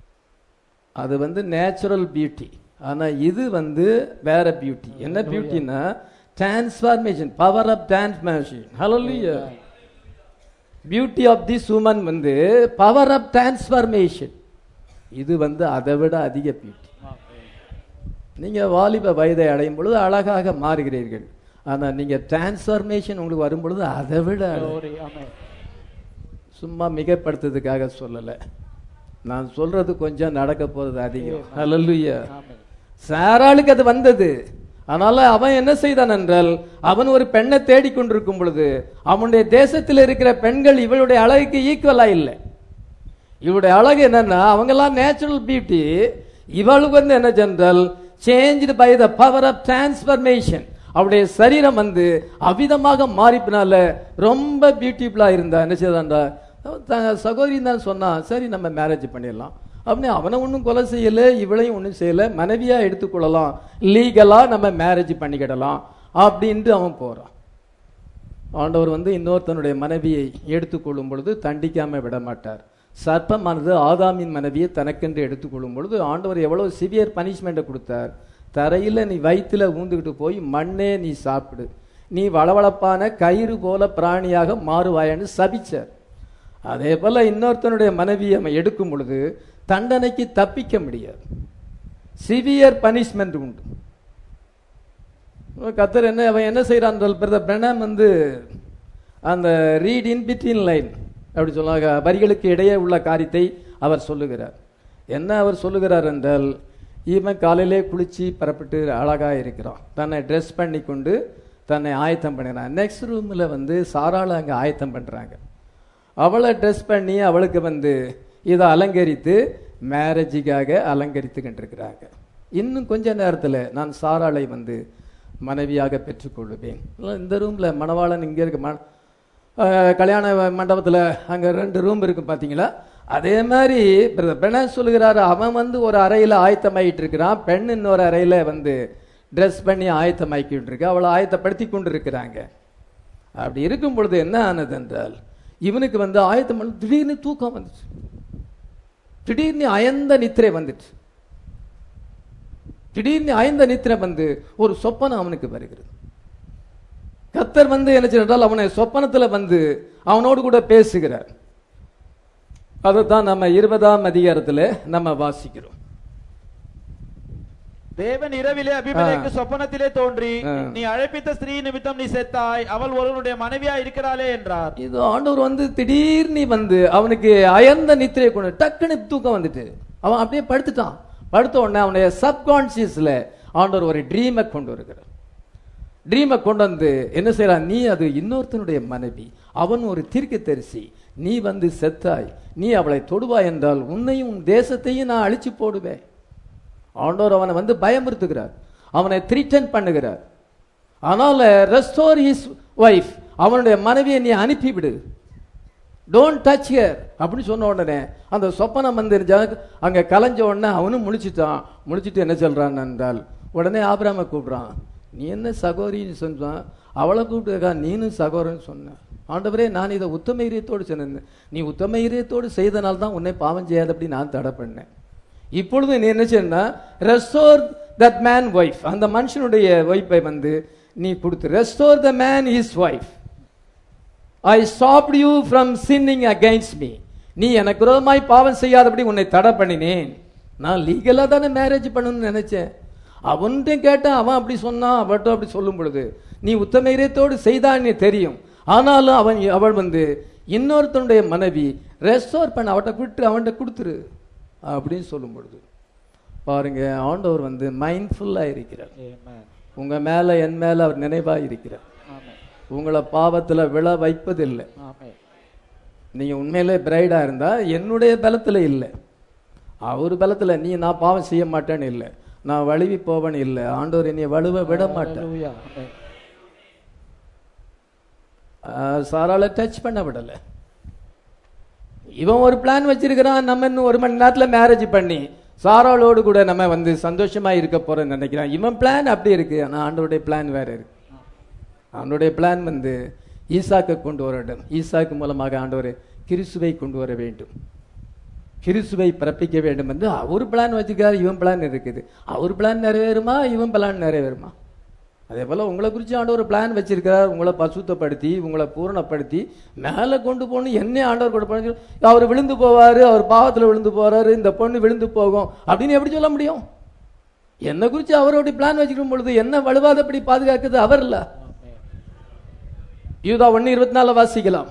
அது வந்து நேச்சுரல் பியூட்டி ஆனா இது வந்து வேற பியூட்டி என்ன பியூட்டினா டிரான்ஸ்ஃபார்மேஷன் பவர் ஆஃப் டிரான்ஸ்மேஷன் ஹalleluya பியூட்டி ஆஃப் திஸ் உமன் வந்து பவர் ஆஃப் டிரான்ஸ்ஃபார்மேஷன் இது வந்து அதை விட அதிக பியூட்டி நீங்க வாலிப வயதை அடையும் பொழுது அழகாக மாறுகிறீர்கள் ஆனா நீங்க டிரான்ஸ்ஃபார்மேஷன் உங்களுக்கு வரும் பொழுது அதை விட அழகு. Glory. ஆமென். சும்மா மிகப்படுத்துறதுக்காக சொல்லல நான் சொல்றது கொஞ்சம் நடக்க போறது அதிகம் ஹalleluya ஆமென். சாராளுக்கு அது வந்தது அதனால அவன் என்ன செய்தான் என்றால் அவன் ஒரு பெண்ணை தேடிக்கொண்டிருக்கும் பொழுது அவனுடைய தேசத்தில் இருக்கிற பெண்கள் இவளுடைய அழகுக்கு ஈக்குவலா இல்லை இவளுடைய அழகு என்னன்னா அவங்கெல்லாம் நேச்சுரல் பியூட்டி இவளுக்கு வந்து என்ன சென்றால் changed by the power of transformation அவளுடைய சரீரம் வந்து அவிதமாக மாறிப்பினால ரொம்ப பியூட்டிஃபுல்லா இருந்தா என்ன செய்தான்டா சகோதரி தான் சொன்னா சரி நம்ம மேரேஜ் பண்ணிடலாம் அப்படின்னு அவனை ஒன்றும் கொலை செய்யல இவளையும் ஒன்றும் செய்யல மனைவியா எடுத்துக்கொள்ளலாம் லீகலா நம்ம மேரேஜ் பண்ணிக்கிடலாம் அப்படின்ட்டு அவன் போறான் ஆண்டவர் வந்து இன்னொருத்தனுடைய மனைவியை எடுத்துக்கொள்ளும் பொழுது தண்டிக்காம விட மாட்டார் சர்ப்பமானது ஆதாமின் மனைவியை தனக்கென்று எடுத்துக்கொள்ளும் பொழுது ஆண்டவர் எவ்வளவு சிவியர் பனிஷ்மெண்ட்டை கொடுத்தார் தரையில நீ வயித்துல ஊந்துக்கிட்டு போய் மண்ணே நீ சாப்பிடு நீ வளவளப்பான கயிறு போல பிராணியாக மாறுவாயன்னு சபிச்சார் அதே போல இன்னொருத்தனுடைய மனைவியை அவன் எடுக்கும் பொழுது தண்டனைக்கு தப்பிக்க முடியாது சிவியர் பனிஷ்மெண்ட் உண்டு கத்தர் என்ன அவன் என்ன செய்யறான் பிரதர் பிரணாம் வந்து அந்த ரீட் இன் பிட்வீன் லைன் அப்படி சொன்னாங்க வரிகளுக்கு இடையே உள்ள காரியத்தை அவர் சொல்லுகிறார் என்ன அவர் சொல்லுகிறார் என்றால் இவன் காலையிலே குளிச்சு பரப்பிட்டு அழகா இருக்கிறான் தன்னை ட்ரெஸ் பண்ணி கொண்டு தன்னை ஆயத்தம் பண்ணினான் நெக்ஸ்ட் ரூம்ல வந்து சாராள அங்க ஆயத்தம் பண்றாங்க அவளை ட்ரெஸ் பண்ணி அவளுக்கு வந்து இதை அலங்கரித்து மேரேஜுக்காக அலங்கரித்து கொண்டிருக்கிறாங்க இன்னும் கொஞ்ச நேரத்துல நான் சாராளை வந்து மனைவியாக பெற்றுக்கொள்ளுவேன் இல்ல, இந்த ரூம்ல மணவாளன் இங்க இருக்க ம- அஹ், கல்யாண மண்டபத்துல அங்க ரெண்டு ரூம் இருக்கு பாத்தீங்களா அதே மாதிரி பிரணாஸ் சொல்லுகிறாரு அவன் வந்து ஒரு அறையில ஆயத்தமாயிட்டு இருக்கிறான் பெண் இன்னொரு அறையில வந்து ட்ரெஸ் பண்ணி ஆயத்தமாக்கிட்டு இருக்கு அவளை ஆயத்தப்படுத்தி கொண்டு இருக்கிறாங்க அப்படி இருக்கும் பொழுது என்ன ஆனது என்றால் இவனுக்கு வந்து ஆயத்தம் பண்ண திடீர்னு தூக்கம் வந்துச்சு திடீர்னு அயந்த நித்திரை வந்துச்சு திடீர்னு அயந்த நித்திரை வந்து ஒரு சொப்பனம் அவனுக்கு வருகிறது கத்தர் வந்து என்ன செய்தால் அவனை சொப்பனத்துல வந்து அவனோடு கூட பேசுகிறார் அதைத்தான் நம்ம இருபதாம் அதிகாரத்துல நம்ம வாசிக்கிறோம் தேவன் இரவிலே அபிமெலேக்கு ஆ. சொப்பனத்திலே தோன்றி ஆ. நீ அழைப்பித்த ஸ்திரீ நிமித்தம் நீ செத்தாய் அவள் ஒருவனுடைய மனைவியா இருக்கிறாளே என்றார் இது ஆண்டவர் வந்து திடீர்னு வந்து அவனுக்கு அயர்ந்த நித்திரையை கொண்டு டக்குன்னு தூக்கம் வந்துட்டு அவன் அப்படியே படுத்துட்டான் படுத்த உடனே அவனுடைய சப்கான்சியஸ்ல ஆண்டவர் ஒரு ட்ரீமை கொண்டு வருகிறார் ட்ரீமை கொண்டு வந்து என்ன செய்யறான் நீ அது இன்னொருத்தனுடைய மனைவி அவன் ஒரு தீர்க்கதரிசி நீ வந்து செத்தாய் நீ அவளை தொடுவாய் என்றால் உன்னையும் உன் தேசத்தையும் நான் அழிச்சு போடுவேன் ஆண்டவர் அவனை வந்து பயமுறுத்துகிறார் அவனை த்ரீட்டன் பண்ணுகிறார் ஆனால் ரெஸ்டோர் ஹிஸ் ஒய்ஃப் அவனுடைய மனைவியை நீ அனுப்பிவிடு டோன்ட் டச் ஹியர் அப்படின்னு சொன்ன உடனே அந்த சொப்பனம் வந்து ஜனக்கு அங்க கலைஞ்ச உடனே அவனும் முழிச்சிட்டான் முழிச்சிட்டு என்ன சொல்றான் என்றால் உடனே ஆபிராம கூப்பிடுறான் நீ என்ன சகோதரின்னு சொன்னான் அவளை கூப்பிட்டு நீனும் சகோதரன்னு சொன்ன ஆண்டவரே நான் இதை உத்தம இதயத்தோடு சொன்னேன் நீ உத்தம இதயத்தோடு செய்தனால தான் உன்னை பாவம் செய்யாதபடி நான் தடை பண்ணேன் இப்பொழுது நீ என்ன செய்யணும்னா ரெஸ்டோர் தட் மேன் ஒய்ஃப் அந்த மனுஷனுடைய ஒய்ஃபை வந்து நீ கொடுத்து restore the man is wife I stopped you from sinning against me நீ எனக்கு விரோதமாய் பாவம் செய்யாதபடி உன்னை தடை பண்ணினேன் நான் லீகலா தானே மேரேஜ் பண்ணணும்னு நினைச்சேன் அவன்கிட்டையும் கேட்டேன் அவன் அப்படி சொன்னான் அவன்கிட்ட அப்படி சொல்லும் பொழுது நீ உத்தம இதயத்தோடு செய்தான்னு தெரியும் ஆனாலும் அவன் அவள் வந்து இன்னொருத்தனுடைய மனைவி ரெஸ்டோர் பண்ண அவட்ட விட்டு அவன்கிட்ட கொடுத்துரு அப்படின்னு சொல்லும் பொழுது பாருங்க ஆண்டவர் வந்து மைண்ட்ஃபுல்லா இருக்கிறார் Amen. உங்க மேல என் மேல அவர் நினைவா இருக்கிறார் Amen. உங்களை பாவத்துல விழ வைப்பதில்லை Amen. நீங்க உண்மையிலே பிரைடா இருந்தா என்னுடைய பலத்துல இல்லை அவர் பலத்துல நீ நான் பாவம் செய்ய மாட்டேன்னு இல்லை நான் வழுவி போவேன்னு இல்லை ஆண்டவர் என்னை வலுவ விட மாட்டேன் Hallelujah. Amen. ஆஹ் சாராளை டச் பண்ண விடல இவன் ஒரு பிளான் வச்சிருக்கிறான் நம்ம இன்னும் ஒரு மணி நேரத்துல மேரேஜ் பண்ணி சாராளோடு கூட நம்ம வந்து சந்தோஷமா இருக்க போறோம்னு நினைக்கிறான் இவன் பிளான் அப்படி இருக்கு ஆனா ஆண்டவருடைய பிளான் வேற இருக்கு ஆண்டவருடைய பிளான் வந்து ஈசாக்கை கொண்டு வர வேண்டும் ஈசாக்கு மூலமாக ஆண்டவர் கிறிஸ்துவை கொண்டு வர வேண்டும் கிறிஸ்துவை பிறப்பிக்க வேண்டும் என்று அவர் பிளான் வச்சிருக்காரு இவன் பிளான் இருக்குது அவர் பிளான் நிறைவேறுமா இவன் பிளான் நிறைவேறுமா அதே போல உங்களை குறித்து ஆண்டவர் பிளான் வச்சிருக்கார் உங்களை பசுத்தப்படுத்தி உங்களை பூரணப்படுத்தி மேலே கொண்டு போகணும் என்ன ஆண்டவர் கொண்டு போன அவர் விழுந்து போவாரு அவர் பாவத்தில் விழுந்து போறாரு இந்த பொண்ணு விழுந்து போகும் அப்படின்னு எப்படி சொல்ல முடியும் என்ன குறித்து அவருடைய பிளான் வச்சுக்கும் பொழுது என்ன வலுவாதபடி பாதுகாக்குது அவர் இல்ல Amen. யூதா ஒன்னு இருபத்தி நாலு வாசிக்கலாம்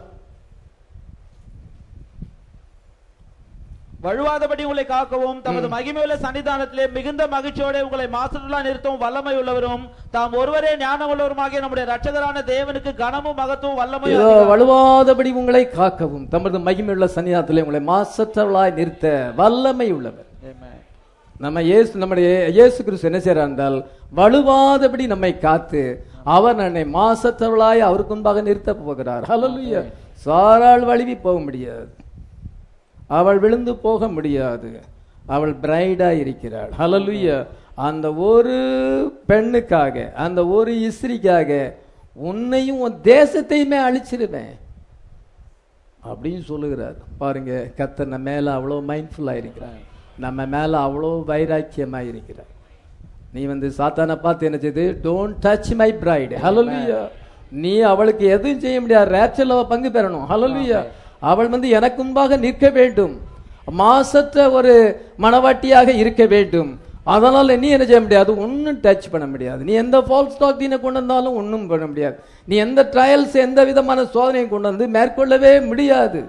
வழுவாதபடி உங்களை காக்கவும் தமது மகிமையுள்ள சன்னிதானத்திலே மிகுந்த மகிழ்ச்சியோட உங்களை மாசுலா நிறுத்தவும் வல்லமை உள்ளவரும் தாம் ஒருவரே ஞானம் உள்ளவருமாகிய நம்முடைய ரட்சகரான தேவனுக்கு கனமும் மகத்துவம் வல்லமையும் இதோ அதிகாரமும் வலுவாதபடி உங்களை காக்கவும் தமது மகிமையுள்ள சன்னிதானத்திலே உங்களை மாசற்றவளாய் நிறுத்த வல்லமை உள்ளவர் Amen. நம்ம இயேசு நம்முடைய இயேசு கிறிஸ்து என்ன செய்றார் என்றால் வலுவாதபடி நம்மை காத்து அவர் நம்மை மாசற்றவளாய் அவருக்கு முன்பாக நிறுத்த போகிறார் ஹalleluya சாராள் வழுவி போக முடியாது அவள் விழுந்து போக முடியாது அவள் பிரைடா இருக்கிறாள் ஹalleluya அந்த ஒரு பெண்ணுக்காக அந்த ஒரு இஸ்திரிக்காக உன்னையும் உன் தேசத்தையுமே அழிச்சிருவேன் அப்படின்னு சொல்லுகிறார் பாருங்க கர்த்தர் நம்ம மேல அவ்வளோ மைண்ட்ஃபுல்லா இருக்கிறார் நம்ம மேல அவ்வளோ வைராக்கியமா இருக்கிறார் நீ வந்து சாத்தானை பார்த்து என்ன செய்து டோன்ட் டச் மை பிரைடு ஹalleluya நீ அவளுக்கு எதுவும் செய்ய முடியாது ரேப்சர்ல அவ பங்கு பெறணும் ஹalleluya அவள் வந்து எனக்கு முன்பாக நிற்க வேண்டும் மாசற்ற ஒரு மனவாட்டியாக இருக்க வேண்டும் அதனால நீ என்ன செய்ய முடியாது ஒன்றும் டச் பண்ண முடியாது நீ எந்த ஃபால்ஸ் டாக்டீனை கொண்டு வந்தாலும் ஒன்றும் பண்ண முடியாது நீ எந்த ட்ரையல்ஸ் எந்த விதமான சோதனையும் கொண்டு வந்து மேற்கொள்ளவே முடியாது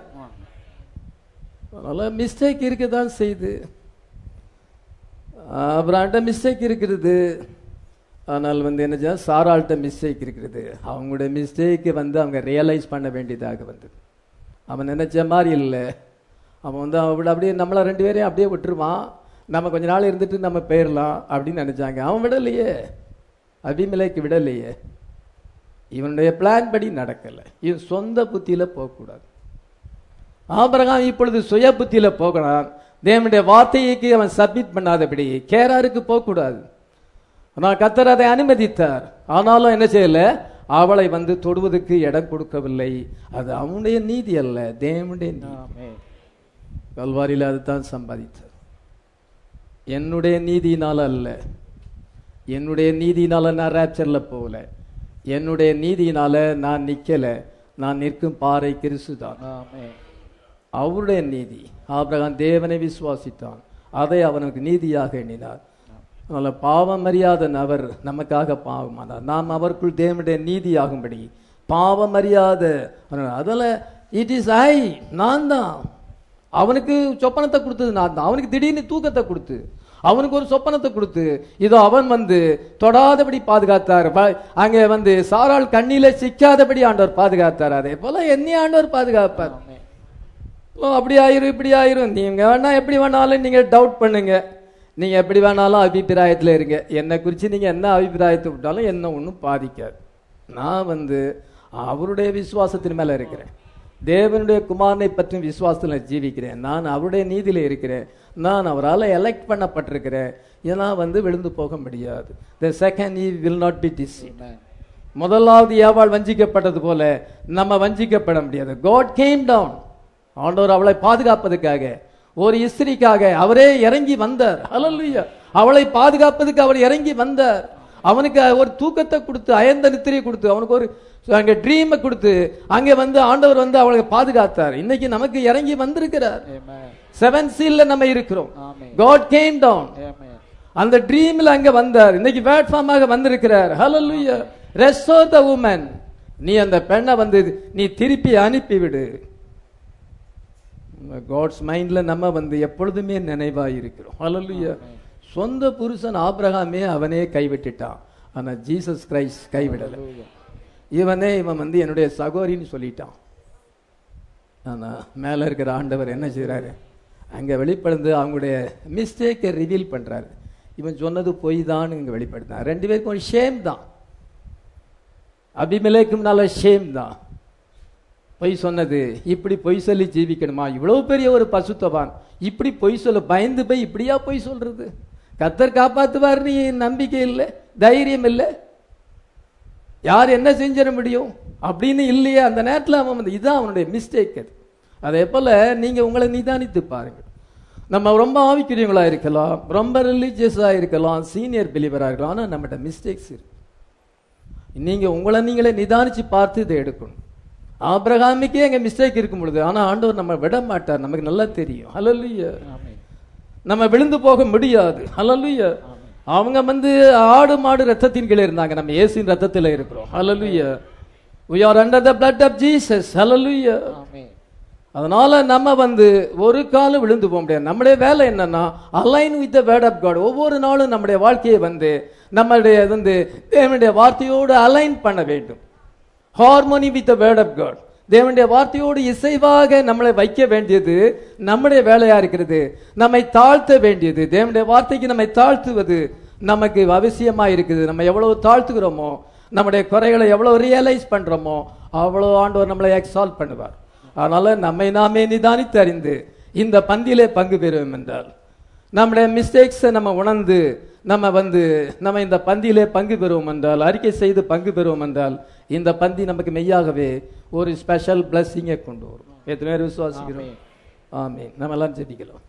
அதனால மிஸ்டேக் இருக்க தான் செய்யுது அப்புறம்ட்ட மிஸ்டேக் இருக்கிறது ஆனால் வந்து என்ன செய்ய சாராள்கிட்ட மிஸ்டேக் இருக்கிறது அவங்களுடைய மிஸ்டேக்கை வந்து அவங்க ரியலைஸ் பண்ண வேண்டியதாக வந்தது அவன் நினைச்ச மாதிரி இல்லை அவன் வந்து அவன் விட அப்படியே நம்மளை ரெண்டு பேரையும் அப்படியே விட்டுருவான் நம்ம கொஞ்ச நாள் இருந்துட்டு நம்ம போயிடலாம் அப்படின்னு நினைச்சாங்க அவன் விடலையே அபிமலைக்கு விடலையே இவனுடைய பிளான் படி நடக்கலை இவன் சொந்த புத்தியில போகக்கூடாது ஆபிரகாம் இப்பொழுது சுய புத்தியில போகிறான் தேவனுடைய வார்த்தைக்கு அவன் சப்மிட் பண்ணாதபடி கேராருக்கு போகக்கூடாது ஆனால் கத்தர் அதை அனுமதித்தார் ஆனாலும் என்ன செய்யல அவளை வந்து தொடுவதற்கு இடம் கொடுக்கவில்லை அது அவனுடைய நீதி அல்ல தேவனுடைய நீதி Amen. கல்வாரியில் அதுதான் சம்பாதித்தார் என்னுடைய நீதியினால அல்ல என்னுடைய நீதியினால நான் ரேப்சர்ல போகல என்னுடைய நீதியினால நான் நிக்கல நான் நிற்கும் பாறை கிறிஸ்துதான் Amen. அவருடைய நீதி ஆபிரகாம் தேவனை விசுவாசித்தான் அதை அவனுக்கு நீதியாக எண்ணினார் அதனால பாவம் அறியாத நபர் நமக்காக பாவமானார் நாம் அவருக்குள் தேவனுடைய நீதியாகும்படி பாவம் அறியாத அதில் இட் இஸ் ஐ நான் தான் அவனுக்கு சொப்பனத்தை கொடுத்தது நான் தான் அவனுக்கு திடீர்னு தூக்கத்தை கொடுத்து அவனுக்கு ஒரு சொப்பனத்தை கொடுத்து இதோ அவன் வந்து தொடாதபடி பாதுகாத்தார் ப- அங்கே வந்து சாராள் கண்ணில சிக்காதபடி ஆண்டவர் பாதுகாத்தார் அதே போல என்னைய ஆண்டவர் பாதுகாப்பார் Amen. ஓ அப்படி ஆயிரும் இப்படி ஆயிரும் நீங்க வேணா எப்படி வேணாலும் நீங்க டவுட் பண்ணுங்க நீங்க எப்படி வேணாலும் அபிப்பிராயத்துல இருங்க என்னை குறித்து நீங்க என்ன அபிப்பிராயத்தை விட்டாலும் என்ன ஒன்றும் பாதிக்காது நான் வந்து அவருடைய விசுவாசத்தின் மேல இருக்கிறேன் தேவனுடைய குமாரனை பற்றி விசுவாசத்தில் நான் ஜீவிக்கிறேன் நான் அவருடைய நீதியில இருக்கிறேன் நான் அவரால் எலெக்ட் பண்ணப்பட்டிருக்கிறேன் ஏன்னா வந்து விழுந்து போக முடியாது the second Eve will not be deceive Amen. முதலாவது ஏவாள் வஞ்சிக்கப்பட்டது போல நம்ம வஞ்சிக்கப்பட முடியாது காட் கேம் டவுன் ஆண்டவர் அவளை பாதுகாப்பதற்காக ஒரு இஸ்திரிக்காக அவரே இறங்கி வந்தார் ஹalleluya அவளை பாதுகாப்பதுக்கு அவர் இறங்கி வந்தார் அவனுக்கு ஒரு தூக்கத்தை கொடுத்து அயர்ந்த நித்திரையை கொடுத்து அவனுக்கு ஒரு அங்க ட்ரீமை கொடுத்து அங்க வந்து ஆண்டவர் வந்து அவளை பாதுகாத்தார் இன்னைக்கு நமக்கு இறங்கி வந்திருக்கிறார் Amen. செவன் சீல்ல நம்ம இருக்கிறோம் Amen. God came down Amen. அந்த ட்ரீம்ல அங்க வந்தார் இன்னைக்கு பிளாட்ஃபார்மாக வந்திருக்கிறார் ஹalleluya ரெஸ்டோர் த உமன் நீ அந்த பெண்ணை வந்து நீ திருப்பி அனுப்பி விடு காட்ஸ் மைண்ட்ல நம்ம வந்து எப்பொழுதுமே நினைவாய் இருக்கிறோம் ஹalleluya சொந்த புருஷன் ஆபிரகாமே அவனே கைவிட்டுட்டான் ஆனா ஜீசஸ் கிரைஸ்ட் கைவிடல இவனே இவன் வந்து என்னுடைய சகோரின்னு சொல்லிட்டான் ஆனா மேல இருக்கிற ஆண்டவர் என்ன செய்றாரு அங்க வெளிப்படுந்து அவங்களுடைய மிஸ்டேக்கை ரிவீல் பண்றாரு இவன் சொன்னது பொய் தான் இங்க வெளிப்படுத்தான் ரெண்டு பேருக்கும் ஒரு ஷேம் தான் அபிமலேக்கும்னால ஷேம் தான் பொய் சொன்னது இப்படி பொய் சொல்லி ஜீவிக்கணுமா இவ்வளவு பெரிய ஒரு பசுத்தவான் இப்படி பொய் சொல்ல பயந்து போய் இப்படியா பொய் சொல்றது கத்தர் காப்பாத்துவார் நீ நம்பிக்கை இல்லை தைரியம் இல்லை யார் என்ன செஞ்சிட முடியும் அப்படின்னு இல்லையே அந்த நேரத்தில் அவன் வந்து இதுதான் அவனுடைய மிஸ்டேக் அது அதே போல நீங்க உங்களை நிதானித்து பாருங்க நம்ம ரொம்ப ஆவிக்குரியவங்களா இருக்கலாம் ரொம்ப ரிலீஜியஸா இருக்கலாம் சீனியர் பிலீவரா இருக்கலாம் ஆனா நம்மகிட்ட மிஸ்டேக்ஸ் இருக்கு நீங்க உங்களை நீங்களே நிதானிச்சு பார்த்து இதை எடுக்கணும் ஆபிரகாமிக்கே எங்க மிஸ்டேக் இருக்கும் பொழுது ஆனா ஆண்டவர் நம்ம விட மாட்டார் நமக்கு நல்லா தெரியும் ஹalleluya Amen. நம்ம விழுந்து போக முடியாது ஹalleluya அவங்க வந்து ஆடு மாடு ரத்தத்தின் கீழே இருந்தாங்க நம்ம இயேசுவின் ரத்தத்தில் இருக்கிறோம் ஹalleluya we are under the blood of jesus hallelujah Amen. அதனால நம்ம வந்து ஒரு காலம் விழுந்து போக முடியாது நம்முடைய வேலை என்னன்னா align with the word of God ஒவ்வொரு நாளும் நம்முடைய வாழ்க்கையை வந்து நம்மளுடைய வந்து தேவனுடைய வார்த்தையோடு அலைன் பண்ண வேண்டும் harmony with the word of God தேவனுடைய வார்த்தையோடு இசைவாக நம்மளை வைக்க வேண்டியது நம்முடைய வேலையா இருக்கிறது நம்மை தாழ்த்த வேண்டியது தேவனுடைய வார்த்தைக்கு நம்மை தாழ்த்துவது நமக்கு அவசியமா இருக்குது நம்ம எவ்வளவு தாழ்த்துகிறோமோ நம்முடைய குறைகளை எவ்வளவு ரியலைஸ் பண்றோமோ அவ்வளவு ஆண்டவர் நம்மளை எக்ஸால்ட் பண்ணுவார் அதனால நம்மை நாமே நிதானித்து அறிந்து இந்த பந்தியிலே பங்கு பெறுவோம் என்றால் நம்முடைய மிஸ்டேக்ஸை நம்ம உணர்ந்து நம்ம வந்து நம்ம இந்த பந்தியிலே பங்கு பெறுவோம் என்றால் அறிக்கை செய்து பங்கு பெறுவோம் என்றால் இந்த பந்தி நமக்கு மெய்யாகவே ஒரு ஸ்பெஷல் பிளஸ்ஸிங்கை கொண்டு வரும் எத்தனை பேர் விசுவாசிக்கிறோம் ஆமீன் நம்ம எல்லாம் ஜெபிக்கலாம்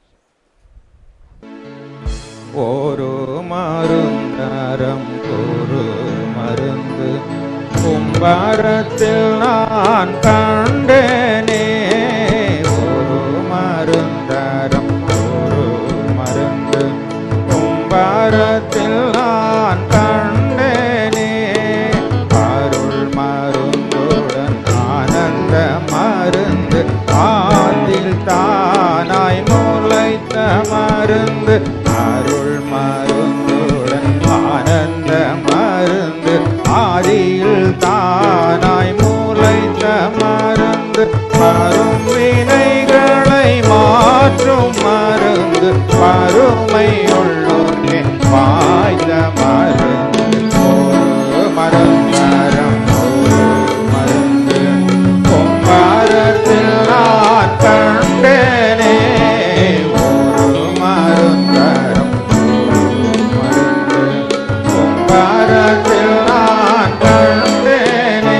ஒரு மருந்தரம் ஒரு மருந்து கும்பரத்தில் நான் கண்டேனே ஒரு மருந்தரம் ஒரு மருந்து கும்பரத்தில் நான் கண்டேனே அருள் மருந்துடன் ஆனந்த மருந்து ஆதில் தானாய் முளைத்த மருந்து அருள் மருந்துடன் ஆனந்த மருந்து ஆதியில் தானாய் முளைத்த மருந்து மரும் வினைகளை மாற்றும் மருந்து பருமை உள்ளோர்க்கே வாய்ந்த மருந்து ஒரு மருந்தரம் ஒரு மருந்து கும்பரத்தில் நான் கண்டேனே ஒரு மருந்தரம் ஒரு மருந்து கும்பரத்தில் நான் கண்டேனே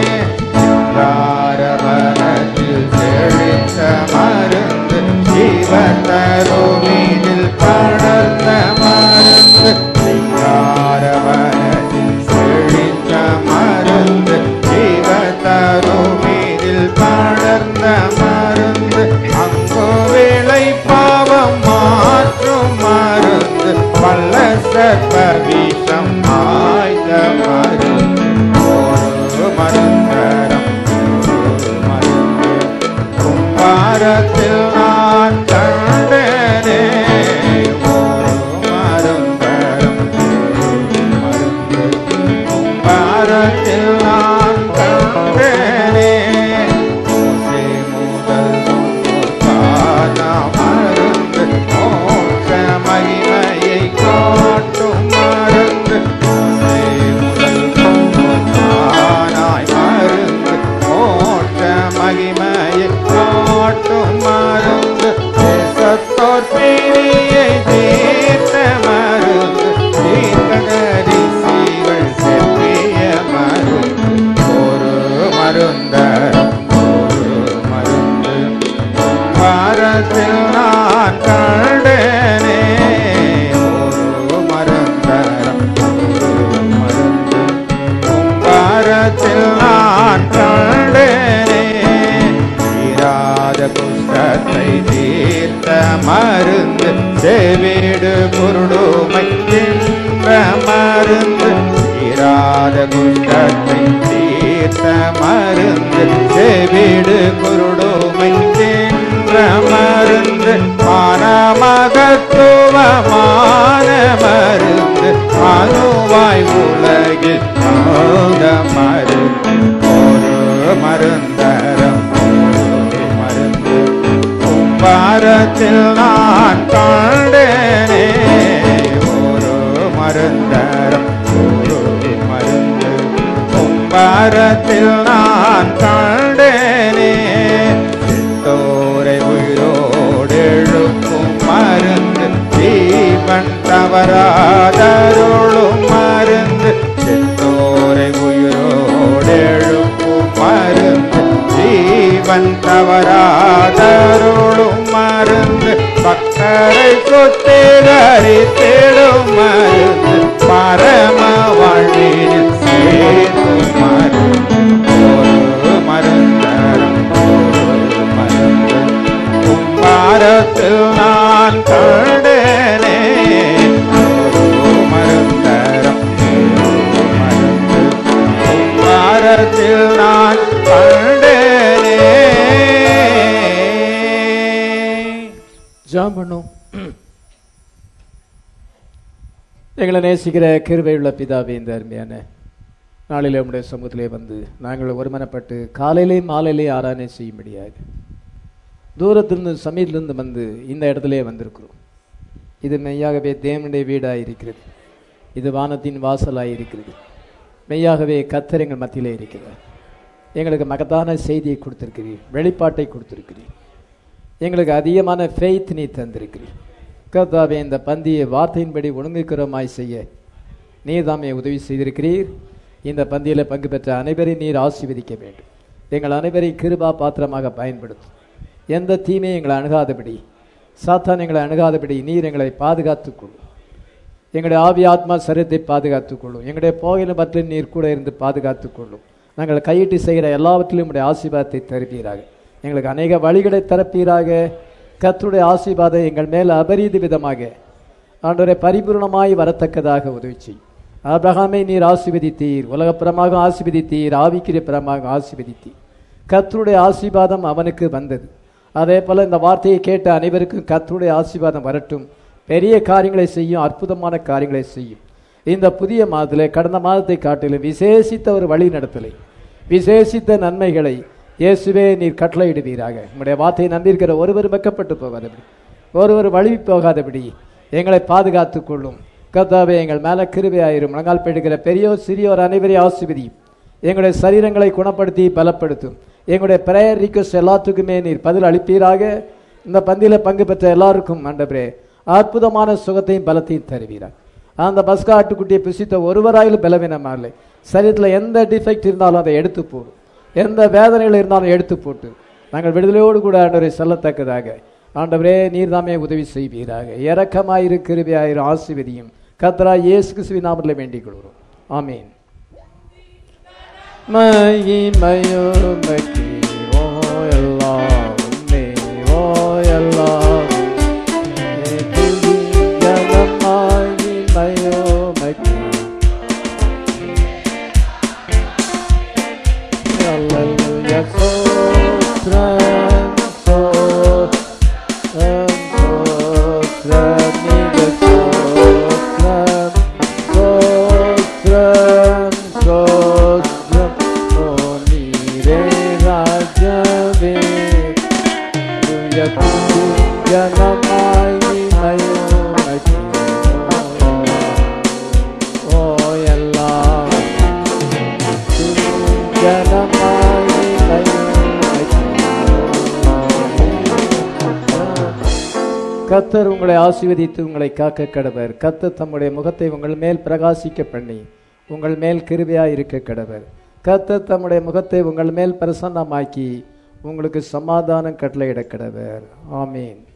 தாரவனத்தில் செழித்த மருந்து ஜீவத்தருமீனில் படர்ந்த மருந்து சிங்காரவனத்தில் செழித்த மருந்து ஜீவத்தருமீனில் படர்ந்த மருந்து அங்கு விளை பாவம் மாற்றும் மருந்து பல்ல சர்வ விஷம் ஆய்ந்த மருந்து ஒரு மருந்தரம் ஒரு மருந்து கும்பாரத்தில் நான் கண்டனே ஒரு மருந்தரம் ஒரு மருந்து கும்பாரத்தில் நான் கண்டனே ஓசை முதல் காணா மருந்து மோட்ச மகிமையை காட்டும் மருந்து ஓசை முதல் காணாய் மருந்து மோட்ச மகிமையை காட்டும் மருந்து கரை தீர்த்த மருந்து செவிடு குருடுமை தின்ற மருந்து தீராத குஷ்டத்தை தீர்த்த மருந்து செவிடு குருடுமை தின்ற மருந்து மனமகத்துவமான மருந்து மனுவாய் உலகில் மோத மருந்து ஒரு மருந்தரம் ஒரு மருந்து கும்பாரத்தில் நான் கண்டேனே ஒரு மருந்தரம் ஒரு மருந்து கும்பாரத்தில் நான் கண்டேனே சித்தோரை உயிரோடு எழுப்பும் மருந்து ஜீவன் தவறாதருளும் மருந்து சித்தோரை உயிரோடு எழுப்பும் மருந்து ஜீவன் தவறாதருளும் மருந்து பக்தரை சுத்திகரித்திடும் மருந்து பரம வாழ்வில் சேர்க்கும் மருந்து ஒரு மருந்தரம் ஒரு மருந்து கும்பாரத்தில் நான் கண்டேனே ஒரு மருந்தரம் ஒரு மருந்து கும்பாரத்தில் நான் கண்டேனே ஜாம் பண்ணும் எங்களை நேசிக்கிற கிருபையுள்ள பிதாவே இந்த அருமையான நாளிலே உம்முடைய சமூகத்திலே வந்து நாங்கள் ஒருமனப்பட்டு காலையிலே மாலையிலே ஆராதனை செய்யும்படியாக தூரத்திலிருந்து சமீபத்திலிருந்து வந்து இந்த இடத்திலே வந்திருக்கிறோம் இது மெய்யாகவே தேவனுடைய வீடாக இருக்கிறது இது வானத்தின் வாசலாக இருக்கிறது மெய்யாகவே கத்தர் எங்கள் மத்தியிலே இருக்கிறார் எங்களுக்கு மகத்தான செய்தியை கொடுத்திருக்கிறீர் வெளிப்பாட்டை கொடுத்திருக்கிறீர் எங்களுக்கு அதிகமான ஃபெய்த் நீ தந்திருக்கிறீர் கர்த்தாவே இந்த பந்தியை வார்த்தையின்படி ஒழுங்குக்கிறமாய் செய்ய நீர் தாமே உதவி செய்திருக்கிறீர் இந்த பந்தியில் பங்கு பெற்ற அனைவரையும் நீர் ஆசீர்வதிக்க வேண்டும் எங்கள் அனைவரையும் கிருபா பாத்திரமாக பயன்படுத்தும் எந்த தீமையும் எங்களை அணுகாதபடி சாத்தான் எங்களை அணுகாதபடி நீர் எங்களை பாதுகாத்துக் கொள்ளும் எங்களுடைய ஆவி ஆத்மா சரீரத்தை பாதுகாத்துக் கொள்ளும் எங்களுடைய போகின பற்றி நீர் கூட இருந்து பாதுகாத்துக் கொள்ளும் நாங்கள் கையிட்டு செய்கிற எல்லாவற்றிலும் உடைய ஆசீர்வாதத்தை தருப்பீராக எங்களுக்கு அநேக வழிகளை தரப்பீராக கர்த்தருடைய ஆசீர்வாதம் எங்கள் மேல் அபரீத விதமாக ஆண்டவரை பரிபூர்ணமாய் வரத்தக்கதாக உதவி செய்யும் ஆபிரகாமை நீர் ஆசீர்வதித்தீர் உலகப்புறமாக ஆசீர்வதித்தீர் ஆவிக்கிற புறமாக ஆசீர்வதித்தீர் கர்த்தருடைய ஆசீர்வாதம் அவனுக்கு வந்தது அதே போல இந்த வார்த்தையை கேட்ட அனைவருக்கும் கர்த்தருடைய ஆசீர்வாதம் வரட்டும் பெரிய காரியங்களை செய்யும் அற்புதமான காரியங்களை செய்யும் இந்த புதிய மாதத்திலே கடந்த மாதத்தை காட்டிலும் விசேஷித்த ஒரு வழி நடத்தலை விசேஷித்த நன்மைகளை இயேசுவே நீர் கட்டளையிடுவீராக உம்முடைய வார்த்தையை நம்பியிருக்கிற ஒருவர் வெக்கப்பட்டு போகாதபடி ஒருவர் வழி போகாதபடி எங்களை பாதுகாத்துக் கொள்ளும் கர்த்தாவே எங்கள் மேல கிருபையாயிரும் முழங்கால் பெடுகிற பெரியோர் சிறியோர் அனைவரையும் ஆசிர்வதியும் எங்களுடைய சரீரங்களை குணப்படுத்தி பலப்படுத்தும் எங்களுடைய பிரேயர் ரிக்வஸ்ட் எல்லாத்துக்குமே நீர் பதில் அளிப்பீராக இந்த பந்தியில பங்கு பெற்ற எல்லாருக்கும் ஆண்டவரே அற்புதமான சுகத்தையும் பலத்தையும் தருவீராக அந்த பஸ்கா ஆட்டுக்குட்டியை புசித்த ஒருவராயிலும் பலவீனமாக சரீரத்தில் எந்த டிஃபெக்ட் இருந்தாலும் அதை எடுத்து போடும் எந்த வேதனைகள் இருந்தாலும் எடுத்து போட்டு நாங்கள் விடுதலையோடு கூட ஆண்டவரை செல்லத்தக்கதாக ஆண்டவரே நீர்தாமே உதவி செய்வீராக இரக்கமாயிரு கிருபையாயிரும் ஆசிர்வதியும் கத்ரா இயேசு கிறிஸ்துவின் நாமத்தில் வேண்டிக் கொள்கிறோம் ஆமீன் மகிமையுமக்கி ஓ எல்லாம் உம்மே, ஓ எல்லாம் உம்மே, துதி கனம் மகிமையுமக்கி. Hallelujah, சோத்ரம், சோத்ரம், சோத்ரம், நீங்க சோத்ரம், சோத்ரம், சோத்ரம், ஓ நீரே ராஜாவே. Hallelujah, துதி கனமாய் மகிமையுமக்கி. ஓ எல்லாம் கத்தர் உங்களை ஆசீர்வதித்து உங்களை காக்க கடவர் கத்தர் தம்முடைய முகத்தை உங்கள் மேல் பிரகாசிக்க பண்ணி உங்கள் மேல் கிருபையா இருக்க கடவர் கத்தர் தம்முடைய முகத்தை உங்கள் மேல் பிரசன்னமாக்கி உங்களுக்கு சமாதானம் கட்டளையிட கடவர் ஆமீன்